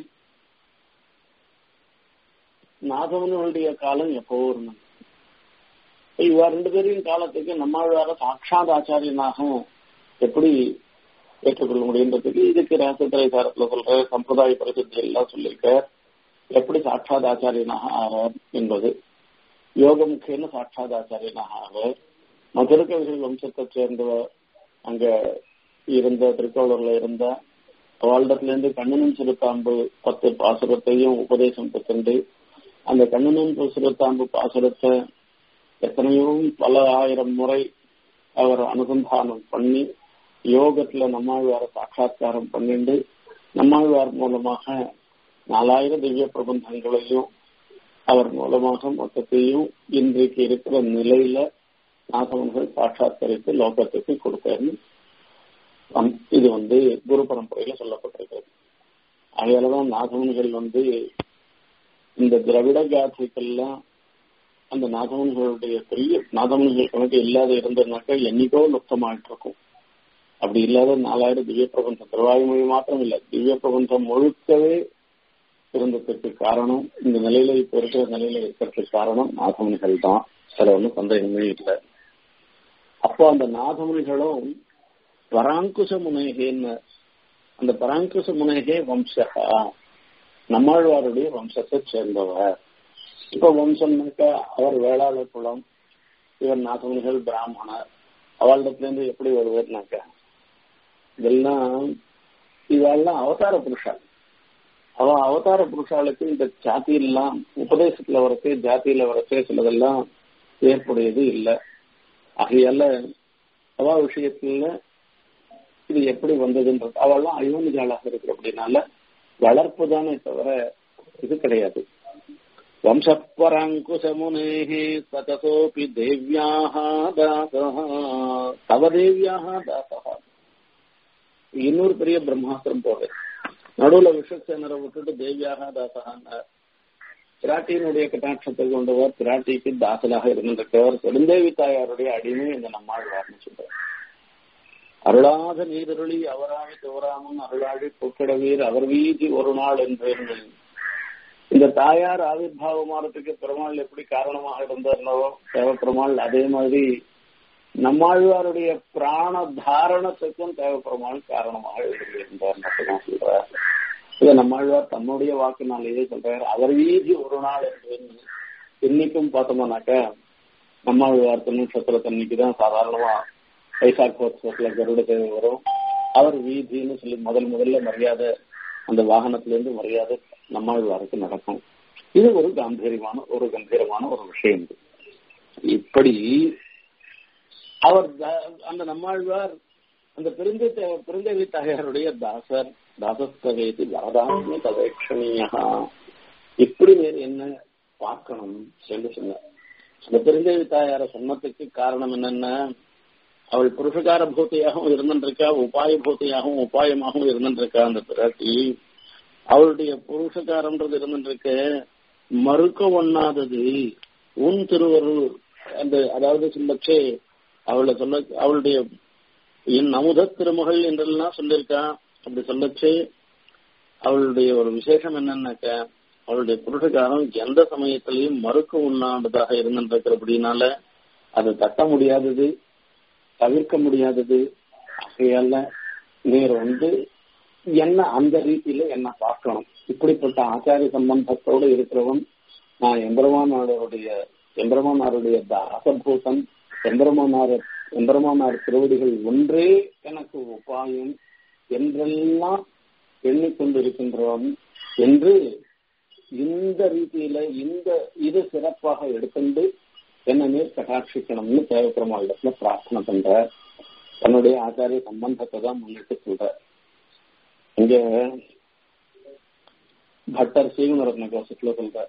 நாகவனுடைய காலம் எப்பவோ இருந்தது இவ ரெண்டு பேரையும் காலத்துக்கு நம்மாழ்வார சாட்சாத் ஆச்சாரியனாக எப்படி ஏற்றுக்கொள்ள முடியுன்றதுக்கு இதுக்கு ரகசியத்திரை சாரத்துல சொல்ற சம்பிரதாய பிரசித்தி எல்லாம் சொல்லியிருக்க எப்படி சாட்சாத் ஆச்சாரியனாக ஆறார் என்பது யோகமுக்கேன்னு சாட்சாத் ஆச்சாரியனாக ஆறார் மதுரகவிகள் வம்சத்தை சேர்ந்தவர் அங்க இருந்த திருக்கோளூர்ல இருந்த அவளிடத்துல இருந்து கண்ணனும் சிறுத்தாம்பு பத்து பாசுரத்தையும் உபதேசம் பெற்று அந்த கண்ணனும் சிறுத்தாம்பு பாசுரத்தை எத்தனையோ பல ஆயிரம் முறை அவர் அனுசந்தானம் பண்ணி யோகத்துல நம்மாழ்வார சாட்சா்காரம் பண்ணிண்டு நம்மாழ்வார் மூலமாக நாலாயிரம் திவ்ய பிரபந்தங்களையும் அவர் மூலமாக மொத்தத்தையும் இன்றைக்கு இருக்கிற நிலையில நாகவன்கள் சாட்சாத்கரித்து லோகத்துக்கு கொடுத்தாருன்னு இது வந்து குரு பரம்பரையில சொல்லப்பட்டிருக்கிறது அதனாலதான் நாகவன்கள் வந்து இந்த திராவிட காட்சிக்கெல்லாம் அந்த நாகவன்களுடைய பெரிய நாகவன்கள் கணக்கு இல்லாத இருந்ததுனாக்கா என்னைக்கோ லுப்தமாயிட்டு இருக்கும் அப்படி இல்லாத நாலாயிரம் திவ்ய பிரபந்தம் திருவாயுமொழி மாத்திரம் இல்ல திவ்ய பிரபந்தம் முழுக்கவே இருந்ததுக்கு காரணம் இந்த நிலையில இப்ப இருக்கிற நிலையில இருக்கிறதுக்கு காரணம் நாகமுனிகள் தான் சில ஒன்றும் சந்தேகமே இல்லை அப்போ அந்த நாகமுனிகளும் பராங்குச முனேகேன்னு அந்த பராங்குச முனேகே வம்சகா நம்மாழ்வாருடைய வம்சத்தை சேர்ந்தவர் இப்ப வம்சம்னாக்கா அவர் வேளாளர் குலம் இவர் நாகமுனிகள் பிராமணர் அவளிடத்துல இருந்து எப்படி வருவார்னாக்கா இதெல்லாம் இதெல்லாம் அவதார புருஷா அவ அவதார புருஷாளுக்கு இந்த ஜாதியெல்லாம் உபதேசத்துல வரச்சே ஜாதியில வரச்சே சிலதெல்லாம் ஏற்புடையது இல்லை ஆகையால அவா விஷயத்துல இது எப்படி வந்ததுன்றது அவெல்லாம் அயோனிகாலாக இருக்கிற அப்படின்னால வளர்ப்பு தானே தவிர இது கிடையாது வம்சப்பராங்குசமுனேஹே சதசோபி தேவ்யாக தாசா தவ தேவ்யாக தாசா இன்னொரு பெரிய பிரம்மாஸ்திரம் போகுது நடுவுல விஸ்வசேனரை விட்டுட்டு தேவியாக தாசகான்னார் பிராட்டியினுடைய கட்டாட்சத்தை கொண்டவர் பிராட்டிக்கு தாசலாக இருந்திருக்கிறவர் பெருந்தேவி தாயாருடைய அடிமை இந்த நம்மாழ்வார்னு சொல்றார் அருளாத நீரருளி அவராவி தோராமன் அருளாழி பொக்கிடவீர் அவர் வீதி ஒரு நாள் என்று இந்த தாயார் ஆவிர்வாவமானத்துக்கு பெருமாள் எப்படி காரணமாக இருந்தார்னோ தேவ பெருமாள் அதே மாதிரி நம்மாழ்வாருடைய பிராண தாரணத்துக்கும் தேவ பெருமாள் காரணமாக இருந்தார் மட்டும்தான் சொல்றார் இதை நம்மாழ்வார் தன்னுடைய வாக்குனாலேயே சொல்றாரு அவர் வீதி ஒரு நாள் என்று இன்னைக்கும் பார்த்தோம்னாக்க நம்மாழ்வார் திருநட்சத்திர தன்னைக்கு தான் சாதாரணமா வைசாக்கோத்சவத்துல கருட தேவை வரும் அவர் வீதின்னு சொல்லி முதல் முதல்ல மரியாதை அந்த வாகனத்துல இருந்து மரியாதை நம்மாழ்வாருக்கு நடக்கும் இது ஒரு காம்பீரியமான ஒரு கம்பீரமான ஒரு விஷயம் இப்படி அவர் அந்த நம்மாழ்வார் அந்த பெருந்தை பெருந்தேவி தாயாருடைய தாசர் தாசஸ்தவேதி வரதாத்மி தவேக்ஷணியா இப்படி வேறு என்ன பார்க்கணும் சொல்லி சொன்னார் அந்த பெருந்தேவி தாயார சொன்னதுக்கு காரணம் என்னன்னா அவள் புருஷகார பூத்தையாகவும் இருந்துருக்கா உபாய பூத்தையாகவும் உபாயமாகவும் இருந்துருக்கா அந்த பிராட்டி அவளுடைய புருஷகாரம்ன்றது இருந்துருக்க மறுக்க ஒண்ணாதது உன் திருவருள் அந்த அதாவது சொல்லச்சே அவளை சொல்ல அவளுடைய என் அமுத திருமகள் என்றெல்லாம் சொல்லியிருக்கா அப்படி சொல்லச்சு அவளுடைய ஒரு விசேஷம் என்னன்னாக்க அவளுடைய புருஷகாரம் எந்த சமயத்திலையும் மறுக்க உண்ணாண்டதாக இருந்திருக்கிற அப்படின்னால அதை தட்ட முடியாதது தவிர்க்க முடியாதது ஆகையால நீர் வந்து என்ன அந்த ரீதியில என்ன பார்க்கணும் இப்படிப்பட்ட ஆச்சாரிய சம்பந்தத்தோடு இருக்கிறவன் நான் எம்பெருமானாருடைய எம்பெருமானாருடைய தாசபூதன் எம்பெருமானார் எம்பெருமானார் திருவடிகள் ஒன்றே எனக்கு உபாயம் என்றெல்லாம் எண்ணிக்கொண்டிருக்கின்றோம் என்று இந்த ரீதியில இந்த இது சிறப்பாக எடுத்துண்டு என்ன நீர் கட்டாட்சிக்கணும்னு தேவப்பெருமாளிடத்துல பிரார்த்தனை பண்ற தன்னுடைய ஆச்சாரிய சம்பந்தத்தை தான் முன்னிட்டு சொல்ற இங்க பட்டர் சீவனரத்ன கோஷத்துல சொல்ற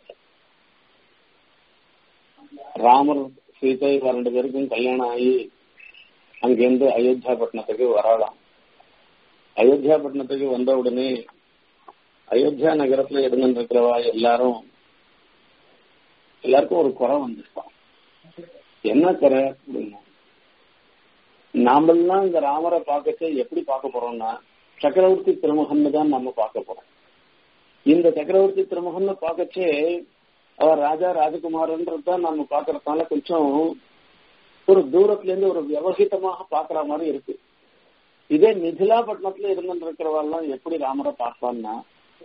ராமர் சீதை ரெண்டு பேருக்கும் கல்யாணம் ஆகி அங்கிருந்து அயோத்தியா பட்டணத்துக்கு வரலாம் அயோத்தியா பட்டணத்துக்கு வந்த உடனே அயோத்தியா நகரத்துல இருந்துருக்கிறவா எல்லாரும் எல்லாருக்கும் ஒரு குறை வந்துருப்பான் என்ன குறை அப்படின்னா நாமெல்லாம் இந்த ராமரை பார்க்கச்சே எப்படி பார்க்க போறோம்னா சக்கரவர்த்தி திருமுகன்னு தான் நம்ம பார்க்க போறோம் இந்த சக்கரவர்த்தி திருமுகன்னு பார்க்கச்சே அவர் ராஜா ராஜகுமாரன்றது தான் நம்ம பாக்குறதுனால கொஞ்சம் ஒரு தூரத்துல இருந்து ஒரு விவகிதமாக பாக்குற மாதிரி இருக்கு இதே மிதிலாப்பட்டினத்துல இருந்துட்டு இருக்கிறவெல்லாம் எப்படி ராமரை பார்ப்பான்னா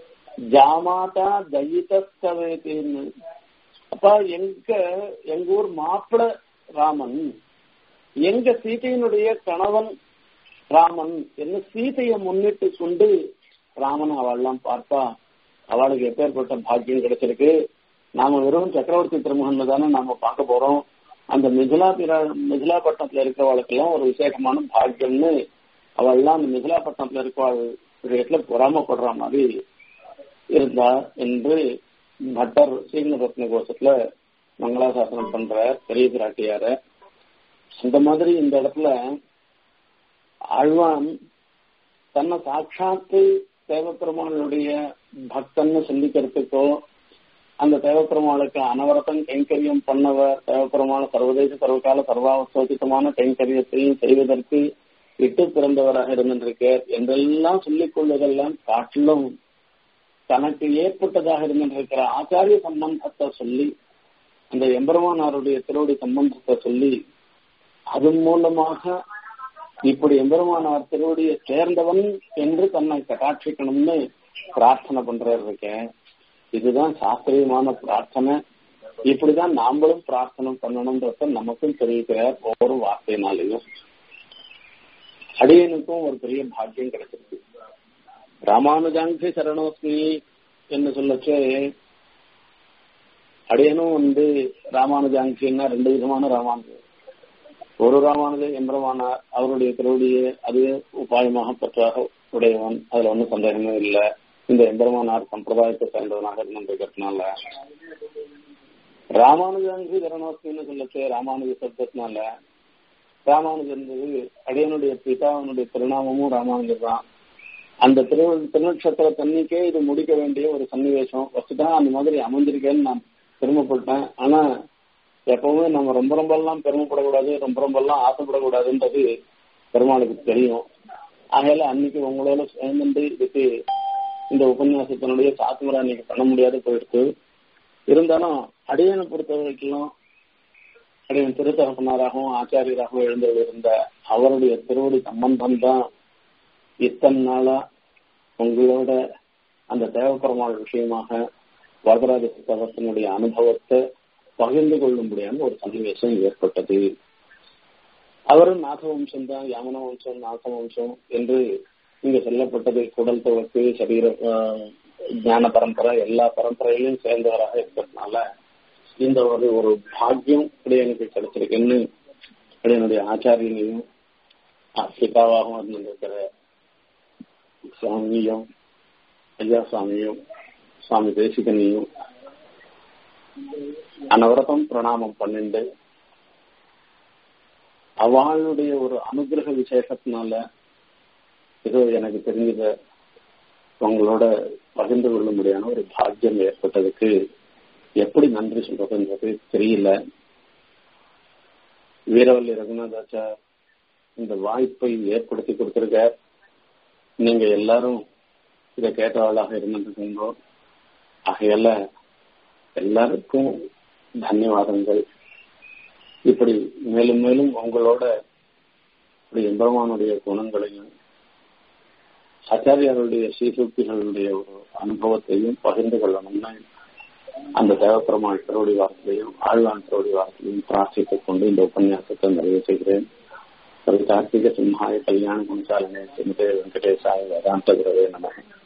ஜாமாதா தயிதஸ்தவேத்தின்னு அப்ப எங்க எங்க ஊர் மாப்பிள ராமன் எங்க சீதையினுடைய கணவன் ராமன் என்ன சீதையை முன்னிட்டு கொண்டு ராமன் அவள்லாம் பார்த்தா அவளுக்கு எப்பேற்பட்ட பாக்கியம் கிடைச்சிருக்கு நாம வெறும் சக்கரவர்த்தி திருமகன் தானே நாம பார்க்க போறோம் அந்த மிதிலா பிர மிதிலாப்பட்டினத்துல இருக்கிறவளுக்கெல்லாம் ஒரு விசேஷமான பாக்கியம்னு அவள்லாம் அந்த மிதிலாப்பட்டினத்துல இருக்கிற இடத்துல பொறாமப்படுற மாதிரி இருந்தா என்று பட்டர் சீனரத்ன கோஷத்துல மங்களாசாசனம் பண்ற பெரிய பிராட்டியார அந்த மாதிரி இந்த இடத்துல ஆழ்வான் தன்னை சாட்சாத்து தேவப்பெருமானுடைய பக்தன்னு சிந்திக்கிறதுக்கோ அந்த தேவப்பெருமாளுக்கு அனவரத்தம் கைங்கரியம் பண்ணவர் தேவப்பெருமான சர்வதேச சர்வகால சர்வாவசோசித்தமான கைங்கரியத்தையும் செய்வதற்கு விட்டு பிறந்தவராக இருந்திருக்கார் என்றெல்லாம் சொல்லிக் கொள்வதெல்லாம் காட்டிலும் தனக்கு ஏற்பட்டதாக இருந்திருக்கிற ஆச்சாரிய சம்பந்தத்தை சொல்லி அந்த எம்பெருமானாருடைய திருவடி சம்பந்தத்தை சொல்லி அதன் மூலமாக இப்படி எம்பெருமானார் திருவடியை சேர்ந்தவன் என்று தன்னை கட்டாட்சிக்கணும்னு பிரார்த்தனை பண்றாரு இருக்கேன் இதுதான் சாஸ்திரியமான பிரார்த்தனை இப்படிதான் நாமளும் பிரார்த்தனை பண்ணணும்ன்றத நமக்கும் தெரிவிக்கிறார் ஒவ்வொரு வார்த்தையினாலையும் அடியனுக்கும் ஒரு பெரிய பாக்கியம் கிடைச்சிருக்கு ராமானுஜாங்கி சரணோஸ்மி என்று சொல்லச்சே அடியனும் வந்து ராமானுஜாங்கின்னா ரெண்டு விதமான ராமானுஜம் ஒரு ராமானது எம்பெருமானார் அவருடைய திருவடியை அதுவே உபாயமாக பற்றாக உடையவன் அதுல ஒன்றும் சந்தேகமே இல்லை இந்த எம்பெருமானார் சம்பிரதாயத்தை சேர்ந்தவனாக இருந்திருக்கிறதுனால ராமானுஜாங்கி கரணோஸ்மின்னு சொல்லச்சு ராமானுஜ சப்தத்தினால ராமானுஜர் என்பது அடியனுடைய பிதாவனுடைய திருநாமமும் ராமானுஜர் தான் அந்த திரு திருநட்சத்திர தண்ணிக்கே இது முடிக்க வேண்டிய ஒரு சன்னிவேசம் வச்சுதான் அந்த மாதிரி அமைஞ்சிருக்கேன்னு நான் பெருமைப்பட்டேன் ஆனா எப்பவுமே நம்ம ரொம்ப ரொம்ப எல்லாம் பெருமைப்படக்கூடாது ரொம்ப ரொம்ப எல்லாம் ஆசைப்படக்கூடாதுன்றது பெருமாளுக்கு தெரியும் ஆகையில அன்னைக்கு உங்களோட சேர்ந்து இதுக்கு இந்த உபன்யாசத்தினுடைய சாத்துமுறை அன்னைக்கு பண்ண முடியாது போயிடுச்சு இருந்தாலும் அடியனை பொறுத்த வரைக்கும் அடியன் திருத்தரப்பனாராகவும் ஆச்சாரியராகவும் எழுந்தவர் இருந்த அவருடைய திருவடி சம்பந்தம் தான் இத்தனை நாளா உங்களோட அந்த தேவப்பெருமாள் விஷயமாக வரதராஜ புத்தகத்தினுடைய அனுபவத்தை பகிர்ந்து கொள்ளும்படியான ஒரு சன்னிவேசம் ஏற்பட்டது அவரும் நாக வம்சம் தான் யாமன வம்சம் நாக வம்சம் என்று இங்க சொல்லப்பட்டது குடல் துவக்கு சரீர ஞான பரம்பரை எல்லா பரம்பரையிலும் சேர்ந்தவராக இருக்கிறதுனால இந்த ஒரு ஒரு பாக்கியம் எனக்கு கிடைச்சிருக்குன்னு என்னுடைய ஆச்சாரியனையும் பிதாவாகவும் இருந்திருக்கிற சுவாமியும் ஐயா சுவாமியும் சுவாமி தேசிகனையும் அனவரதம் பிரணாமம் பண்ணிண்டு அவளுடைய ஒரு அனுகிரக விசேஷத்தினால ஏதோ எனக்கு தெரிஞ்சத உங்களோட பகிர்ந்து கொள்ள முடியாத ஒரு பாக்கியம் ஏற்பட்டதுக்கு எப்படி நன்றி சொல்றதுன்றது தெரியல வீரவல்லி ரகுநாதாச்சா இந்த வாய்ப்பை ஏற்படுத்தி கொடுத்திருக்க நீங்க எல்லாரும் இதை கேட்டவாளாக இருந்திருக்கீங்களோ ஆகையால எல்லாருக்கும் தன்யவாதங்கள் இப்படி மேலும் மேலும் உங்களோட இப்படி எம்பெருமானுடைய குணங்களையும் ஆச்சாரியாருடைய ஸ்ரீசூக்திகளுடைய ஒரு அனுபவத்தையும் பகிர்ந்து கொள்ளணும்னு அந்த தேவப்பெருமாள் திருவடி வாரத்திலையும் ஆழ்வான் திருவடி வாரத்திலையும் பிரார்த்தித்துக் கொண்டு இந்த உபன்யாசத்தை நிறைவு செய்கிறேன் கார்த்திக சிம்ஹாய கல்யாண குணசாலினே சிமதே வெங்கடேசாய வேதாந்த குரவே நமக்கு